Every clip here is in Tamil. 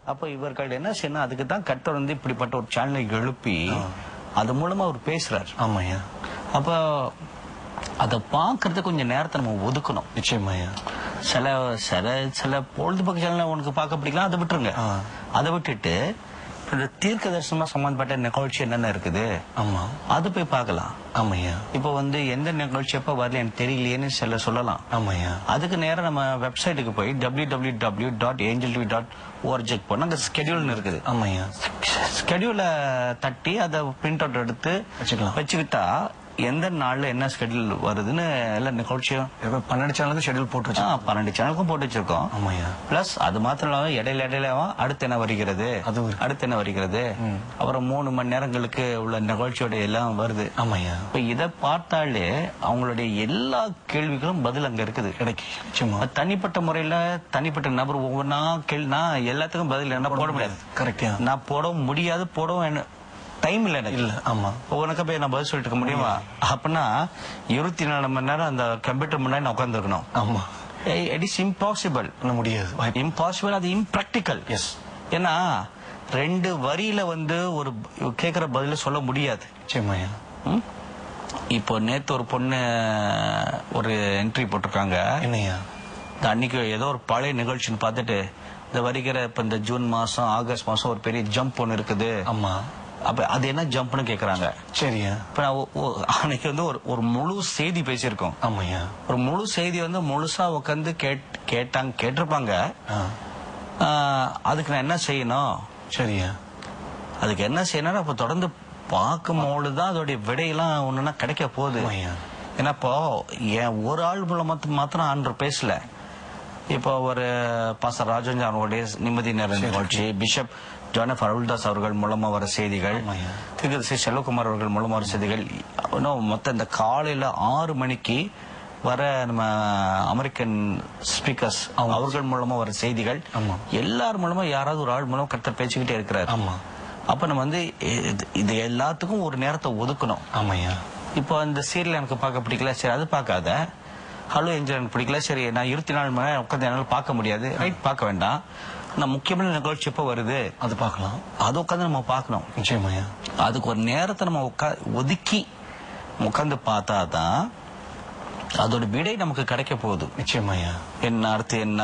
அப்ப இவர்கள் என்ன செய்யணும் அதுக்கு தான் கட்டர் வந்து இப்படிப்பட்ட ஒரு சேனலை எழுப்பி அது மூலமா அவர் பேசுறாரு ஆமாய்யா அப்ப அதை பார்க்கறதுக்கு கொஞ்சம் நேரத்தை நம்ம ஒதுக்கணும் நிச்சயமாய்யா சில சில சில பொழுதுபோக்கு சேனல் உனக்கு பார்க்க பிடிக்கலாம் அதை விட்டுருங்க ஆ. அதை விட்டுட்டு இந்த தீர்க்க தரிசனமா சம்பந்தப்பட்ட நிகழ்ச்சி என்னென்ன இருக்குது ஆமா அது போய் பார்க்கலாம் ஆமாய்யா இப்போ வந்து எந்த நிகழ்ச்சி எப்ப வரல எனக்கு தெரியலையேன்னு சில சொல்லலாம் ஆமாய்யா அதுக்கு நேரா நம்ம வெப்சைட்டுக்கு போய் W W W dot angel TV dot ஓஆர்ஜிக்கு போனால் அங்கே ஸ்கெடியூல்னு இருக்குது ஆமாய்யா ஸ்கெடியூல தட்டி அதை பிரிண்ட் அவுட் எடுத்து வச்சுக்கலாம். வச்சுக்கிட்டா எந்த நாள்ல என்ன ஸ்கெடியூல் வருதுன்னு எல்லா நிகழ்ச்சியும் இப்ப பன்னெண்டு சேனலுக்கு ஷெட்யூல் போட்டு ஆ, வச்சோம் பன்னெண்டு சேனலுக்கும் போட்டு வச்சிருக்கோம் ஆமாய்யா பிளஸ் அது மாத்திரம் இல்லாம இடையில இடையில அடுத்து என்ன வருகிறது அதுவும் இருக்கு. அடுத்து என்ன வருகிறது அப்புறம் மூணு மணி நேரங்களுக்கு உள்ள நிகழ்ச்சியோட எல்லாம் வருது ஆமாய்யா இப்ப இதை பார்த்தாலே அவங்களுடைய எல்லா கேள்விகளும் பதில் அங்க இருக்குது கிடைக்கு நிச்சயமா அது தனிப்பட்ட முறையில தனிப்பட்ட நபர் ஒவ்வொன்றா கேள்வி நான் எல்லாத்துக்கும் பதில் என்ன போட முடியாது கரெக்டா நான் போட முடியாது போடவும் டைம் இல்லை எனக்கு இல்ல ஆமா ஒவ்வொன்றுக்க போய் நான் பதில் சொல்லிட்டு இருக்க முடியுமா அப்படின்னா இருபத்தி நாலு மணி நேரம் அந்த கம்ப்யூட்டர் முன்னாடி நான் உட்காந்துருக்கணும் ஆமா இட் இஸ் இம்பாசிபிள் பண்ண முடியாது வாய்ப்பு இம்பாசிபிள் அது இம்ப்ராக்டிக்கல் எஸ் ஏன்னா ரெண்டு வரியில வந்து ஒரு கேக்குற பதில சொல்ல முடியாது நிச்சயமாய்யா ம்? இப்போ நேத்து ஒரு பொண்ணு ஒரு என்ட்ரி போட்டிருக்காங்க என்னய்யா இந்த அன்னைக்கு ஏதோ ஒரு பழைய நிகழ்ச்சின்னு பார்த்துட்டு இந்த வருகிற இப்ப இந்த ஜூன் மாசம் ஆகஸ்ட் மாசம் ஒரு பெரிய ஜம்ப் ஒன்று இருக்குது ஆமா அப்ப அது என்ன ஜம்ப்னு கேக்குறாங்க சரியா இப்ப நான் ஒ- ஒ- அன்னைக்கு வந்து ஒரு ஒரு முழு செய்தி பேசியிருக்கோம் ஆமாய்யா ஒரு முழு செய்தி வந்து முழுசா உட்காந்து கேட் கேட்டாங்க கேட்டிருப்பாங்க ஆ ஆஹ், அதுக்கு நான் என்ன செய்யணும் சரியா அதுக்கு என்ன செய்யணும் அப்ப தொடர்ந்து பார்க்கும்போது தான் அதோடைய விடையெல்லாம் ஒண்ணுன்னா கிடைக்க போகுது ஆமாய்யா ஏன்னா இப்போ என் ஒரு ஆள் மூலம் மாத்திரம் மாத்திரம் ஆண்டு பேசல இப்போ ஒரு பாச ராஜன் அவர்களுடைய நிம்மதி நேர நிகழ்ச்சி பிஷப் ஜானப் அருள்தாஸ் அவர்கள் மூலமா வர செய்திகள் ஆமாய்யா. திரு செல்வகுமார் அவர்கள் மூலமா வர செய்திகள் இன்னும் மொத்த இந்த காலையில ஆறு மணிக்கு வர நம்ம அமெரிக்கன் ஸ்பீக்கர்ஸ் அவர்கள் மூலமா வர செய்திகள் ஆமா. எல்லார் மூலமா யாராவது ஒரு ஆள் மூலம் கருத்தை பேசிக்கிட்டே இருக்கிறார் ஆமா அப்ப நம்ம வந்து இது- இது எல்லாத்துக்கும் ஒரு நேரத்தை ஒதுக்கணும் ஆமாய்யா இப்போ இந்த சீரியல் எனக்கு பார்க்க பிடிக்கல சரி அது பார்க்காத ஹலோ என்ஜின் எனக்கு பிடிக்கல சரி நான் இருபத்தி நாலு மணி நேரம் உட்காந்து என்னால பார்க்க முடியாது ரைட் பார்க்க வேண்டாம் நான் முக்கியமான நிகழ்ச்சி எப்போ வருது அது பார்க்கலாம் அது உட்காந்து நம்ம பார்க்கணும் நிச்சயமாய்யா அதுக்கு ஒரு நேரத்தை நம்ம உட்கா ஒதுக்கி உட்காந்து பார்த்தா தான் அதோட விடை நமக்கு கிடைக்க போகுது நிச்சயமாய்யா என்ன அடுத்து என்ன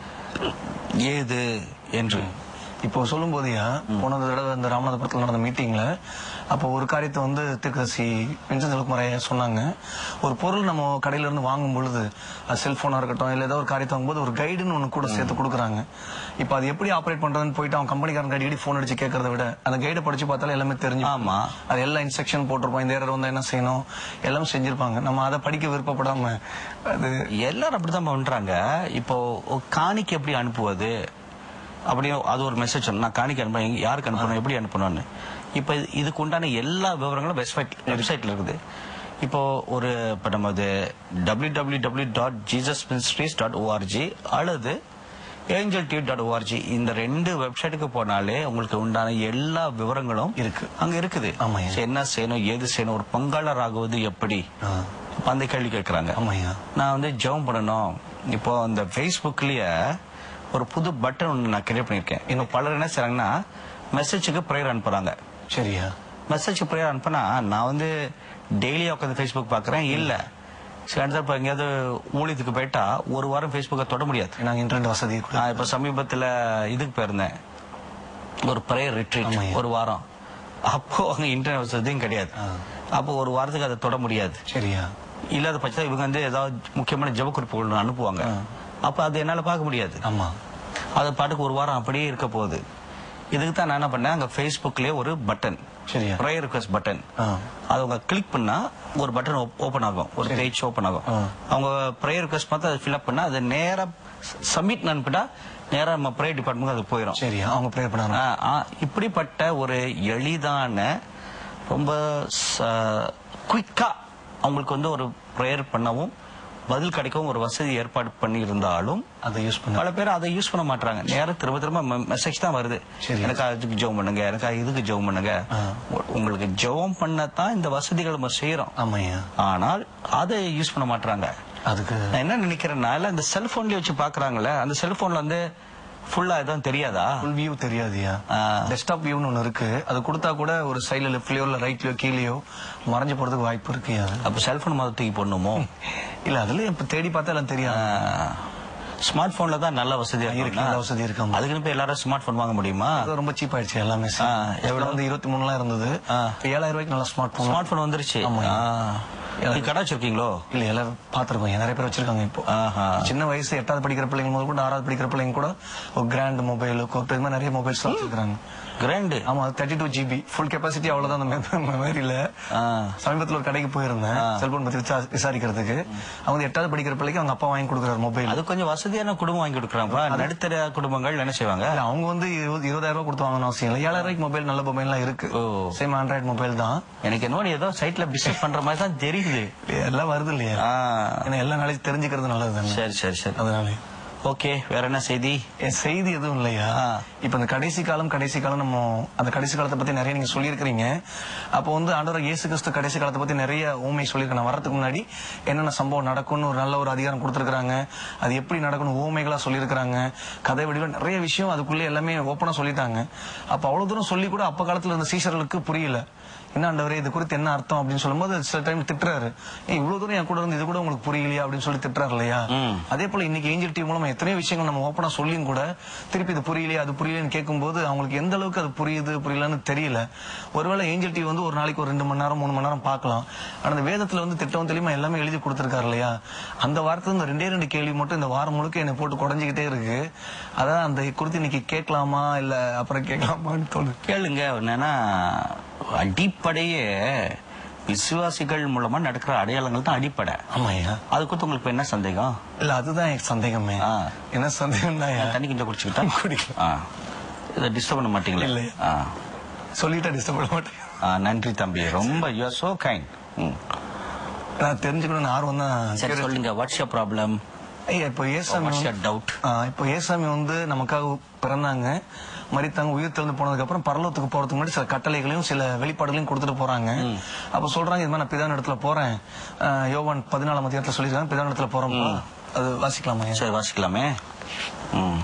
ஏது என்று இப்போ சொல்லும் போதையா போன தடவை இந்த ராமநாதபுரத்தில் நடந்த மீட்டிங்ல அப்போ ஒரு காரியத்தை வந்து திருக்கசி வின்சன் செல்குமார் ஐயா சொன்னாங்க ஒரு பொருள் நம்ம கடையில இருந்து வாங்கும் பொழுது அது செல்போனா இருக்கட்டும் இல்ல ஏதோ ஒரு காரியத்தை வாங்கும்போது ஒரு கைடுன்னு ஒண்ணு கூட சேர்த்து கொடுக்குறாங்க இப்போ அது எப்படி ஆப்ரேட் பண்றதுன்னு போயிட்டு அவன் கம்பெனிக்காரன் அடிக்கடி ஃபோன் அடிச்சு கேட்கறத விட அந்த கைடை படிச்சு பார்த்தாலே எல்லாமே தெரிஞ்சு ஆமா. அது எல்லா இன்ஸ்ட்ரக்ஷன் போட்டிருப்போம் இந்த ஏரர் வந்தா என்ன செய்யணும் எல்லாம் செஞ்சிருப்பாங்க நம்ம அதை படிக்க விருப்பப்படாம அது எல்லாரும் அப்படிதான் பண்றாங்க இப்போ ஒரு காணிக்கை எப்படி அனுப்புவது அப்படியே அது ஒரு மெசேஜ் நான் காணிக்கை அனுப்ப யாருக்கு அனுப்பணும் எப்படி அனுப்பணும்னு இப்போ இது- இதுக்கு உண்டான எல்லா விவரங்களும் வெப்சைட் வெப்சைட்ல இருக்குது இப்போ ஒரு இப்போ நம்ம அது W W W dot Jesus ministries dot ORG அல்லது ஏஞ்சல் டிவி டாட் ஓஆர்ஜி இந்த ரெண்டு வெப்சைட்டுக்கு போனாலே உங்களுக்கு உண்டான எல்லா விவரங்களும் இருக்கு. அங்க இருக்குது ஆமாய்யா. சரி, என்ன செய்யணும் ஏது செய்யணும் ஒரு பங்காளர் ஆகுவது எப்படி ஆ, அப்ப அந்த கேள்வி கேட்கறாங்க ஆமாய்யா நான் வந்து ஜெபம் பண்ணணும் இப்போ அந்த ஃபேஸ்புக்லயே ஒரு புது பட்டன் ஒன்று நான் கிரியேட் பண்ணியிருக்கேன் இன்னும் பலர் என்ன செய்றாங்கன்னா மெசேஜுக்கு ப்ரேயர் அனுப்புறாங்க சரியா மெசேஜ் ப்ரேயர் அனுப்புனா நான் வந்து டெய்லியா உட்காந்து ஃபேஸ்புக் பார்க்கறேன் இல்ல சில இடத்துல இப்போ எங்கேயாவது ஊழியத்துக்கு போயிட்டா ஒரு வாரம் ஃபேஸ்புக்கை தொட முடியாது நாங்க இன்டர்நெட் வசதி கூட நான் இப்போ சமீபத்துல இதுக்கு போயிருந்தேன் ஒரு ப்ரேயர் ரிட்ரீட் ஆமாய்யா. ஒரு வாரம் அப்போ அங்க இன்டர்நெட் வசதியும் கிடையாது ஆ. அப்போ ஒரு வாரத்துக்கு அதை தொட முடியாது சரியா இல்லாத பட்சத்தில் இவங்க வந்து ஏதாவது முக்கியமான ஜெப குறிப்புகள் அனுப்புவாங்க அப்ப அது என்னால பார்க்க முடியாது ஆமா அது பாட்டுக்கு ஒரு வாரம் அப்படியே இருக்க போகுது இதுக்கு தான் நான் என்ன பண்ணேன் அங்க ஃபேஸ்புக்லயே ஒரு பட்டன் சரியா ப்ரேயர் ரிக்வஸ்ட் பட்டன் ஆ. அது அவங்க கிளிக் பண்ணா ஒரு பட்டன் ஓபன் ஆகும் ஒரு பேஜ் ஓபன் ஆகும் ஆ. அவங்க ப்ரேயர் ரிக்வஸ்ட் பார்த்து அதை ஃபில்அப் பண்ணா அது நேரா சப்மிட் அனுப்பிட்டா நேரா நம்ம ப்ரேயர் டிபார்ட்மெண்ட் அது போயிடும் சரியா அவங்க ப்ரேயர் பண்ணாங்க ஆ, ஆ, இப்படிப்பட்ட ஒரு எளிதான ரொம்ப குயிக்கா அவங்களுக்கு வந்து ஒரு ப்ரேயர் பண்ணவும் பதில் கிடைக்கவும் ஒரு வசதி ஏற்பாடு பண்ணி இருந்தாலும் அதை யூஸ் பண்ண பல பேர் அதை யூஸ் பண்ண மாட்டாங்க நேரம் திரும்ப திரும்ப மெசேஜ் தான் வருது சரி. எனக்கு அதுக்கு ஜெபம் பண்ணுங்க எனக்கு இதுக்கு ஜெபம் பண்ணுங்க ஆ. உ- உங்களுக்கு ஜெபம் பண்ணத்தான் இந்த வசதிகள் நம்ம செய்யறோம் ஆமாய்யா ஆனால் அதை யூஸ் பண்ண மாட்டாங்க அதுக்கு நான் என்ன நினைக்கிறேன்னா இல்ல இந்த செல்போன்லயே வச்சு பாக்குறாங்கல்ல அந்த செல்போன்ல வந்து ஃபுல்லா எதுவும் தெரியாதா ஃபுல் வியூ தெரியாதுயா ஆ. டெஸ்க்டாப் வியூன்னு ஒன்று இருக்கு அது கொடுத்தா கூட ஒரு சைடுல லெஃப்ட்லயோ இல்ல ரைட்லயோ கீழேயோ மறைஞ்சு போறதுக்கு வாய்ப்பு இருக்குயா அப்ப செல்போன் முதல் தூக்கி போடணுமோ இல்ல அதுல இப்ப தேடி பார்த்தா எல்லாம் தெரியாது ஸ்மார்ட் போன்ல தான் நல்ல வசதியா இருக்கு, இருக்கும்ல? நல்ல வசதி இருக்கு, ஆமா. அதுக்குன்னு போய் எல்லாரும் ஸ்மார்ட் போன் வாங்க முடியுமா அது ரொம்ப சீப் ஆயிடுச்சு எல்லாமே ஆ, எவ்வளவு வந்து இருபத்தி மூணுலாம் இருந்தது ஆ. இப்ப ஏழாயிரம் ரூபாய்க்கு நல்ல ஸ்மார்ட் போன் ஸ்மார்ட் போன் வந்துருச்சு ஆமா. ஆ. நீ கடை வச்சிருக்கீங்களோ இல்ல எல்லாம் பாத்துருக்கோம் நிறைய பேர் வச்சிருக்காங்க இப்போ ஆஹா. சின்ன வயசு எட்டாவது படிக்கிற பிள்ளைங்க முதல் கூட ஆறாவது படிக்கிற பிள்ளைங்க கூட ஒரு கிராண்ட் மொபைல் இது மாதிரி நிறைய மொபைல்ஸ் வச்சிருக்காங்க கிராண்டு ஆமா thirty two GB full capacity அவ்வளவுதான் அந்த மெமரியில ஆ. சமீபத்துல ஒரு கடைக்கு போயிருந்தேன் செல்போன் பத்தி விசா- விசாரிக்கிறதுக்கு அவங்க எட்டாவது படிக்கிற பிள்ளைக்கு அவங்க அப்பா வாங்கி கொடுக்குறாரு மொபைல் அது கொஞ்சம் வசதியான குடும்பம் வாங்கி கொடுக்குறாங்க நடுத்தர குடும்பங்கள் என்ன செய்வாங்க இல்ல, அவங்க வந்து இருபது- இருபதாயிரம் ரூபாய் கொடுத்து வாங்கணும் அவசியம் இல்லை ஏழாயிரம் ரூபாய்க்கு மொபைல் நல்ல மொபைல் எல்லாம் இருக்கு ஓ. சேம் ஆண்ட்ராய்டு மொபைல் தான் எனக்கு என்னவோ நீ ஏதோ சைட்ல பிசினஸ் பண்ற மாதிரி தான் தெரியுது எல்லாம் வருது இல்லையா ஆ. ஏன்னா எல்லா நாளைக்கு தெரிஞ்சுக்கிறது நல்லது தானே சரி சரி சரி அதனால ஓகே வேற என்ன செய்தி என் செய்தி எதுவும் இல்லையா ஆ. இப்ப இந்த கடைசி காலம் கடைசி காலம் நம்ம அந்த கடைசி காலத்தை பத்தி நிறைய நீங்க சொல்லியிருக்கிறீங்க அப்போ வந்து ஆண்டவர் இயேசு கிறிஸ்து கடைசி காலத்தை பத்தி நிறைய ஊமை சொல்லியிருக்கேன் நான் வரதுக்கு முன்னாடி என்னென்ன சம்பவம் நடக்கும்னு ஒரு நல்ல ஒரு அதிகாரம் கொடுத்திருக்காங்க அது எப்படி நடக்கணும் ஊமைகளா சொல்லியிருக்கிறாங்க கதை வடிவம் நிறைய விஷயம் அதுக்குள்ளே எல்லாமே ஓப்பனா சொல்லிட்டாங்க அப்ப அவ்வளவு தூரம் சொல்லி கூட அப்ப காலத்துல இருந்த சீஷர்களுக்கு புரியல என்ன ஆண்டவரே இது குறித்து என்ன அர்த்தம் அப்படின்னு சொல்லும்போது சில டைம் திட்டுறாரு ஏய் இவ்வளவு தூரம் என் கூட இருந்து இது கூட உங்களுக்கு புரியலையா அப்படின்னு சொல்லி திட்டுறாரு இல்லையா ம். அதே போல இன்னைக்கு ஏஞ்சல் டிவி மூலமா எத்தனையோ விஷயங்கள் நம்ம ஓப்பனா சொல்லியும் கூட திருப்பி இது புரியலையா அது புரியலன்னு கேட்கும்போது அவங்களுக்கு எந்த அளவுக்கு அது புரியுது புரியலன்னு தெரியல ஒருவேளை ஏஞ்சல் டிவி வந்து ஒரு நாளைக்கு ஒரு ரெண்டு மணி நேரம் மூணு மணி நேரம் பார்க்கலாம் ஆனா அந்த வேதத்துல வந்து திட்டம் தெளிமா எல்லாமே எழுதி கொடுத்திருக்காரு இல்லையா அந்த வாரத்துல இந்த ரெண்டே ரெண்டு கேள்வி மட்டும் இந்த வாரம் முழுக்க என்னை போட்டு குறைஞ்சிக்கிட்டே இருக்கு அதான் அந்த குறித்து இன்னைக்கு கேட்கலாமா இல்ல அப்புறம் கேட்கலாமான்னு தோணுது கேளுங்க என்னன்னா அடிப்படையே விசுவாசிகள் மூலமா நடக்கிற அடையாளங்கள் தான் அடிப்படை ஆமாய்யா அது குறித்து உங்களுக்கு இப்ப என்ன சந்தேகம் இல்ல அதுதான் எனக்கு சந்தேகமே ஆ. என்ன சந்தேகம்னா தண்ணி கொஞ்சம் குடிச்சுக்கிட்டா குடிக்கலாம். ஆ. இதை டிஸ்டர்ப் பண்ண மாட்டீங்களே இல்லையே. ஆ. சொல்லிட்டா டிஸ்டர்ப் பண்ண மாட்டேன் ஆ, நன்றி தம்பி ரொம்ப யூ ஆர் சோ கைண்ட் நான் தெரிஞ்சுக்கணும்னு ஆர்வம் சரி தான் சொல்லுங்க வாட்ஸ் யோர் ப்ராப்ளம் ஐயா இப்போ ஏசாமி வாட்ஸ் வந்து- யோர் டவுட் ஆ, இப்போ ஏசாமி வந்து நமக்காக பிறந்தாங்க மரித்தாங்க உயிர் தெழுந்து போனதுக்கு அப்புறம் பரலோகத்துக்கு போறதுக்கு முன்னாடி சில கட்டளைகளையும் சில வெளிப்பாடுகளையும் கொடுத்துட்டு போறாங்க அப்ப சொல்றாங்க இது மாதிரி நான் பிதான இடத்துல போறேன் ஆ, யோவான் பதினாலாம் அதிகாரத்துல சொல்லிருக்காங்க பிதான இடத்துல போறோம் அது வாசிக்கலாமா ஐயா? சரி வாசிக்கலாமே ம்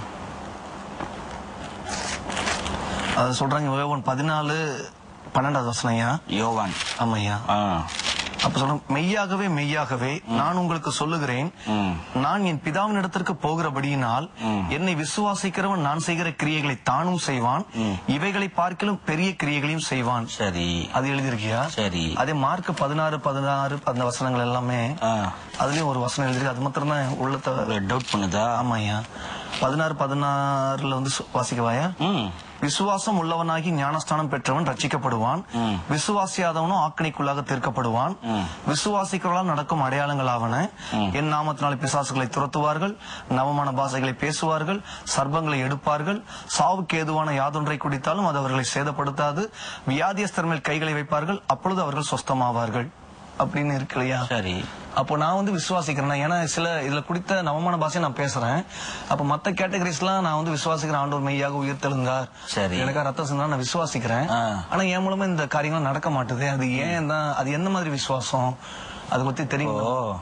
அது சொல்றாங்க யோவான் பதினாலு பன்னெண்டாவது வசனம் ஐயா யோவான் ஆமாய்யா ஆ அப்ப சொல்றேன் மெய்யாகவே மெய்யாகவே நான் உங்களுக்கு சொல்லுகிறேன் ம். நான் என் பிதாவின் இடத்திற்கு போகிறபடியினால் என்னை விசுவாசிக்கிறவன் நான் செய்கிற கிரியைகளை தானும் செய்வான் இவைகளை பார்க்கிலும் பெரிய கிரியைகளையும் செய்வான் சரி அது எழுதியிருக்கியா சரி அதே மார்க் பதினாறு பதினாறு அந்த வசனங்கள் எல்லாமே ஆ அதுலயும் ஒரு வசனம் எழுதிருக்கு அது மாத்திரம் தான் உள்ளத்தை டவுட் பண்ணுதா ஆமாய்யா பதினாறு பதினாறுல வந்து சு- வாசிக்கவாயா ம் விசுவாசம் உள்ளவனாகி ஞானஸ்தானம் பெற்றவன் ரட்சிக்கப்படுவான் ம். விசுவாசியாதவனும் ஆக்கணிக்குள்ளாக தீர்க்கப்படுவான் ம். விசுவாசிக்கிறவர்களால் நடக்கும் அடையாளங்களாவன என் நாமத்தினாலே பிசாசுகளை துரத்துவார்கள் நவமான பாஷைகளை பேசுவார்கள் சர்ப்பங்களை எடுப்பார்கள் சாவுக்கு ஏதுவான யாதொன்றை குடித்தாலும் அது அவர்களை சேதப்படுத்தாது வியாதியஸ்தர் மேல் கைகளை வைப்பார்கள் அப்பொழுது அவர்கள் சொஸ்தமாவார்கள் அப்படின்னு இருக்கு இல்லையா சரி அப்போ நான் வந்து விசுவாசிக்கிறேன் ஏன்னா சில இதுல குடித்த நவமான பாஷையை நான் பேசுறேன் அப்ப மத்த கேட்டகரிஸ்லாம் நான் வந்து விசுவாசிக்கிறேன் ஆண்டவர் மெய்யாக உயிர் தெழுந்தார் சரி. எனக்கா ரத்தம் சிந்தா நான் விசுவாசிக்கிறேன் ஆ. ஆனா என் மூலமா இந்த காரியங்கள் நடக்க மாட்டுது அது ஏன் தான் அது எந்த மாதிரி விசுவாசம் அதை பத்தி ஓ தெரியும்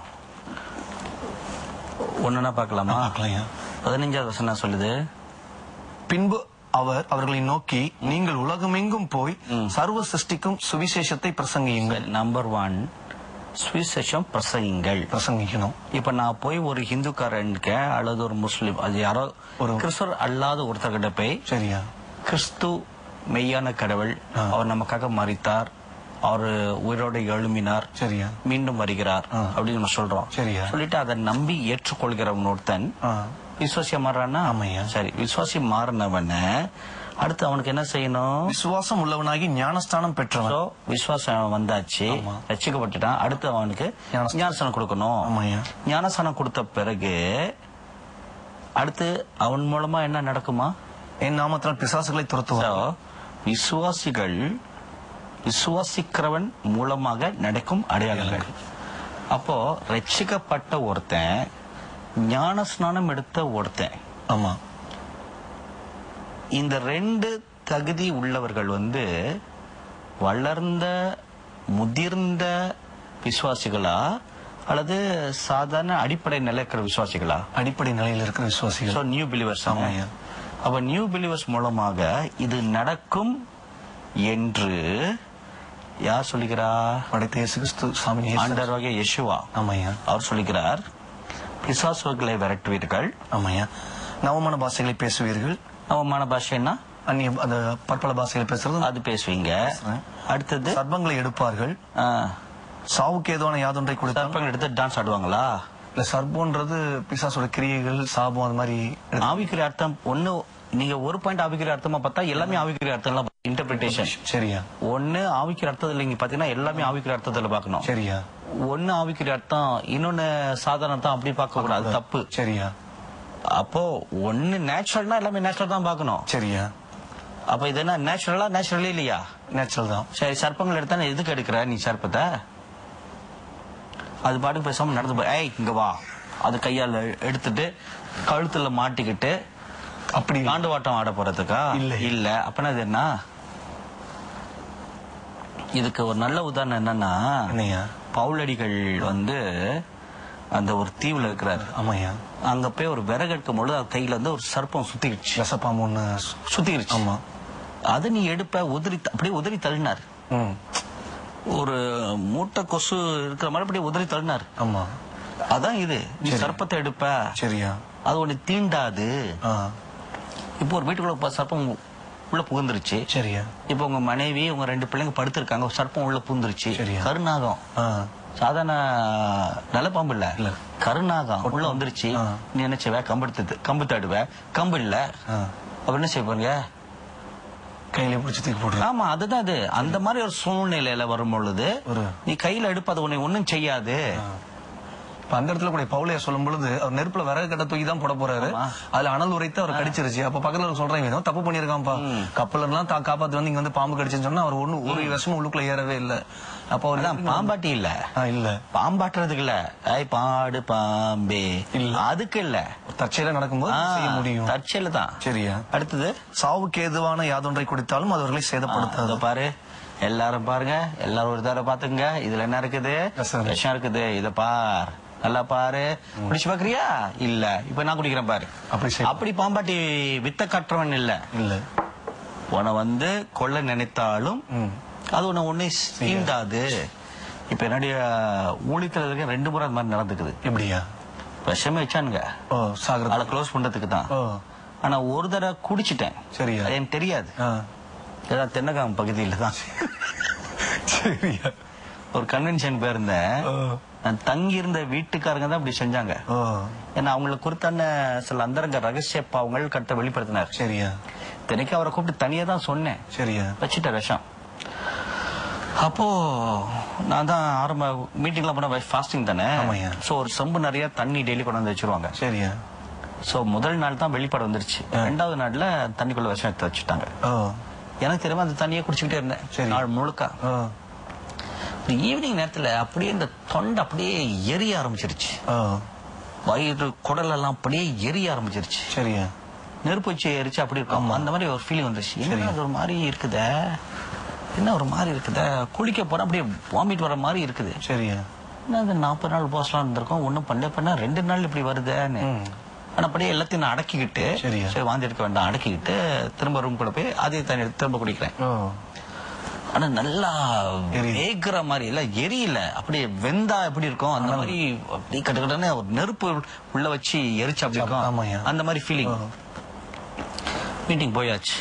ஒண்ணுனா பார்க்கலாமா பார்க்கலையா பதினஞ்சாவது வசனம் சொல்லுது பின்பு அவர் அவர்களை நோக்கி நீங்கள் உலகமெங்கும் போய் சர்வ சிருஷ்டிக்கும் சுவிசேஷத்தை பிரசங்கியுங்கள் நம்பர் ஒன் சுவிசேஷம் பிரசங்கிங்கள் பிரசங்கிக்கணும் இப்ப நான் போய் ஒரு ஹிந்துக்காரன்க அல்லது ஒரு முஸ்லிம் அது யாரோ ஒரு ஒரு- கிறிஸ்தவர் அல்லாத ஒருத்தர்கிட்ட போய் சரியா கிறிஸ்து மெய்யான கடவுள் அவர் நமக்காக மறித்தார் அவர் உயிரோடு எழும்பினார் சரியா மீண்டும் வருகிறார் அப்படின்னு நம்ம சொல்றோம் சரியா. சொல்லிட்டு அதை நம்பி ஏற்றுக்கொள்கிறவன் ஒருத்தன் ஆ. விசுவாசியா மாறுறான்னா ஆமாய்யா. சரி விசுவாசி மாறினவன அடுத்து அவனுக்கு என்ன செய்யணும் விசுவாசம் உள்ளவனாகி ஞானஸ்தானம் பெற்றவன் So, விசுவாசம் வந்தாச்சு ஆமா. ரசிக்கப்பட்டுட்டான் அடுத்து அவனுக்கு ஞானஸ்தானம். ஞானஸ்தானம் கொடுக்கணும் ஆமாய்யா ஞானஸ்தானம் கொடுத்த பிறகு அடுத்து அவன் மூலமா என்ன நடக்குமா என் நாமத்தினால் பிசாசுகளை துரத்துவார் So, விசுவாசிகள் விசுவாசிக்கிறவன் மூலமாக நடக்கும் அடையாளங்கள் அப்போ ரட்சிக்கப்பட்ட ஒருத்தன் ஞான ஸ்நானம் எடுத்த ஒருத்தன் ஆமா இந்த ரெண்டு தகுதி உள்ளவர்கள் வந்து வளர்ந்த முதிர்ந்த விசுவாசிகளா அல்லது சாதாரண அடிப்படை நிலை இருக்கிற விசுவாசிகளா அடிப்படை நிலையில் இருக்கிற விசுவாசிகள் ஸோ நியூ பிலிவர்ஸ் ஆமாய்யா. அப்ப நியூ பிலீவர்ஸ் மூலமாக இது நடக்கும் என்று யார் சொல்லுகிறா படைத்த இயேசு கிறிஸ்து சாமி இயேசு. ஆண்டவராகிய யெஷுவா ஆமாய்யா அவர் சொல்லுகிறார் பிசாசுகளை விரட்டுவீர்கள் ஆமாய்யா நவமான பாஷைகளை பேசுவீர்கள் அவமான பாஷைன்னா அந்நிய அந்த பற்பல பாஷைகளை பேசுறது அது பேசுவீங்க அடுத்தது சர்ப்பங்களை எடுப்பார்கள் ஆ, சாவுக்கு ஏதுவான யாதொன்றை கொடுத்தால் சர்ப்பங்கள் எடுத்து டான்ஸ் ஆடுவாங்களா இல்ல சர்ப்பம்ன்றது பிசாசோட கிரியைகள் சாபம் அது மாதிரி எடுத்து- ஆவிக்குரிய அர்த்தம் ஒண்ணு நீங்க ஒரு பாயிண்ட் ஆவிக்குரிய அர்த்தமா பார்த்தா எல்லாமே ஆவிக்குரிய அர்த்தம் இன்டர்பிரிட்டேஷன் சரியா ஒண்ணு ஆவிக்குரிய அர்த்தத்துல நீங்க பாத்தீங்கன்னா எல்லாமே ஆவிக்குரிய அர்த்தத்துல பார்க்கணும் சரியா ஒண்ணு ஆவிக்குரிய அர்த்தம் இன்னொன்னு சாதாரண அர்த்தம் அப்படி பார்க்க கூடாது அது தப்பு சரியா அப்போ ஒண்ணு நேச்சுரல்னா எல்லாமே நேச்சுரல் தான் பார்க்கணும் சரியா அப்ப இது என்ன நேச்சுரலா நேச்சுரலே இல்லையா நேச்சுரல் தான் சரி சர்ப்பங்கள் எடுத்தா நீ எதுக்கு எடுக்கிற நீ சர்ப்பத்தை அது பாட்டுக்கு பேசாம நடந்து போய் ஏய் இங்க வா அது கையால எடுத்துட்டு கழுத்துல மாட்டிக்கிட்டு அப்படி தாண்டுவாட்டம் ஆட போறதுக்கா இல்லை. இல்ல அப்பனா இது என்ன இதுக்கு ஒரு நல்ல உதாரணம் என்னன்னா என்னையா பவுலடிகள் வந்து அந்த ஒரு தீவுல இருக்கிறாரு ஆமாய்யா அங்க போய் ஒரு விறகு எடுக்கும் பொழுது அவர் கையில வந்து ஒரு சர்ப்பம் சுத்திக்கிடுச்சு விஷப்பாம்பு ஒண்ணு சுத்திக்கிடுச்சு ஆமா அது நீ எடுப்ப உதிரி அப்படியே உதிரி தள்ளினார் ம் ஒரு மூட்டை கொசு இருக்கிற மாதிரி அப்படியே உதிரி தள்ளினார் ஆமா அதான் இது நீ சர்ப்பத்தை எடுப்ப சரியா அது உன்னை தீண்டாது ஆ இப்போ ஒரு வீட்டுக்குள்ள ப- சர்ப்பம் உள்ள புகுந்துருச்சு சரியா இப்போ உங்க மனைவி உங்க ரெண்டு பிள்ளைங்க படுத்திருக்காங்க ஒரு சர்ப்பம் உள்ள புகுந்துருச்சு சரியா. கருநாகம் ஆ சாதாரண நல்ல பாம்பு இல்ல இல்ல. கருநாகம் உள்ள வந்துருச்சு ஆ. நீ என்ன செய்வ கம்பு எடுத்து கம்பு தடுவ கம்பு இல்ல ஆ அப்ப என்ன செய்ய போறீங்க கையில பிடிச்சி தூக்கி போடுற ஆமா அதுதான் அது அந்த மாதிரி ஒரு சூழ்நிலையில வரும் பொழுது ஒரு நீ கையில எடுப்பு அது உன்னை ஒண்ணும் செய்யாது இப்ப அந்த இடத்துல கூட பவுலையா சொல்லும் பொழுது அவர் நெருப்புல விறகு கட்ட தூக்கி தான் போட போறாரு ஆமா. அதுல அனல் உரைத்து அவர் கடிச்சிருச்சு அப்ப பக்கத்துல இருக்க சொல்றாங்க ஏதோ தப்பு பண்ணிருக்கான்ப்பா கப்பல் எல்லாம் தா காப்பாத்து வந்து இங்க வந்து பாம்பு கடிச்சுன்னு சொன்னா அவர் ஒண்ணு ஒரு விஷமும் உள்ளுக்குள்ள ஏறவே இல்ல அப்ப அவர் அதான் பாம்பாட்டி இல்ல ஆ, இல்ல பாம்பாட்டுறதுக்கு இல்ல ஐ பாடு பாம்பே இல்ல. அதுக்கு இல்ல தற்செயலா நடக்கும்போது செய்ய முடியும் தற்செயல தான் சரியா அடுத்தது சாவுக்கு ஏதுவான யாதொன்றை குடித்தாலும் அது அவர்களை சேதப்படுத்தாது அதோ பாரு எல்லாரும் பாருங்க எல்லாரும் ஒரு தடவை பாத்துங்க இதுல என்ன இருக்குது விஷம். விஷம் இருக்குது இத பார் நல்லா பாரு குடிச்சு பாக்குறியா இல்ல இப்ப நான் குடிக்கிறேன் பாரு அப்படி செய் அப்படி பாம்பாட்டி வித்த கட்டுறவன் இல்ல இல்ல உன்னை வந்து கொல்ல நினைத்தாலும் ம் அது உன்னை ஒண்ணே சீண்டாது இப்ப என்னுடைய ஊழியத்துல இருக்க ரெண்டு முறை அது மாதிரி நடந்துக்குது எப்படியா விஷமே வச்சானுங்க ஓ சாகர அதை க்ளோஸ் பண்றதுக்கு தான் ஓ ஆனா ஒரு தடவை குடிச்சிட்டேன் சரியா அது எனக்கு தெரியாது ஆ. ஏதாவது தென்னகாம் பகுதியில தான் சரியா ஒரு கன்வென்ஷன் போயிருந்தேன் ஓ நான் தங்கி இருந்த வீட்டுக்காரங்க தான் இப்படி செஞ்சாங்க ஓ ஏன்னா அவங்களுக்கு குறித்தான சில அந்தரங்க ரகசிய பாவங்கள் கட்ட வெளிப்படுத்தினார் சரியா தினைக்கு அவரை கூப்பிட்டு தனியா தான் சொன்னேன் சரியா வச்சுட்ட விஷம் அப்போ நான் தான் ஆரம்ப மீட்டிங்லாம் பண்ண ஃபாஸ்டிங் தானே ஆமாய்யா. சோ ஒரு செம்பு நிறைய தண்ணி டெய்லி கொண்டு வந்து வச்சிருவாங்க சரியா சோ முதல் நாள் தான் வெளிப்பாடு வந்துருச்சு ரெண்டாவது நாள்ல தண்ணிக்குள்ள விஷம் எடுத்து வச்சுட்டாங்க ஓ எனக்கு தெரியாம அந்த தண்ணியை குடிச்சுக்கிட்டே இருந்தேன் சரி. நாள் முழுக்க ஓ ஈவினிங் நேரத்துல அப்படியே இந்த தொண்டை அப்படியே எரிய ஆரம்பிச்சிருச்சு ஓ வயிறு குடல் எல்லாம் அப்படியே எரிய ஆரம்பிச்சிருச்சு சரியா நெருப்பு வச்சு எரிச்சு அப்படி இருக்கும் அந்த மாதிரி ஒரு ஃபீலிங் வந்துருச்சு என்ன இது ஒரு மாதிரி இருக்குதே என்ன ஒரு மாதிரி இருக்குதே குளிக்க போறேன் அப்படியே வாமிட் வர மாதிரி இருக்குது சரியா என்ன இது நாற்பது நாள் போஸ்லாம் இருந்திருக்கோம் ஒன்றும் பண்ணல பண்ண ரெண்டு நாள் இப்படி வருதேன்னு ம். ஆனா அப்படியே எல்லாத்தையும் நான் அடக்கிக்கிட்டு சரியா. சரி வாந்தி எடுக்க வேண்டாம் அடக்கிக்கிட்டு திரும்ப ரூம் கூட போய் அதே தண்ணி எடுத்து திரும்ப குடிக்கிறேன் ஓ ஆனா நல்லா எரியுது. வேகிற மாதிரி இல்ல எரியல அப்படியே வெந்தா எப்படி இருக்கும் அந்த மாதிரி அப்படியே கட்டுக்கட்டன்னு ஒரு நெருப்பு உள்ள வச்சு எரிச்சு அப்படி ஆமாய்யா. இருக்கும் அந்த மாதிரி ஃபீலிங் ஓ. மீட்டிங் போயாச்சு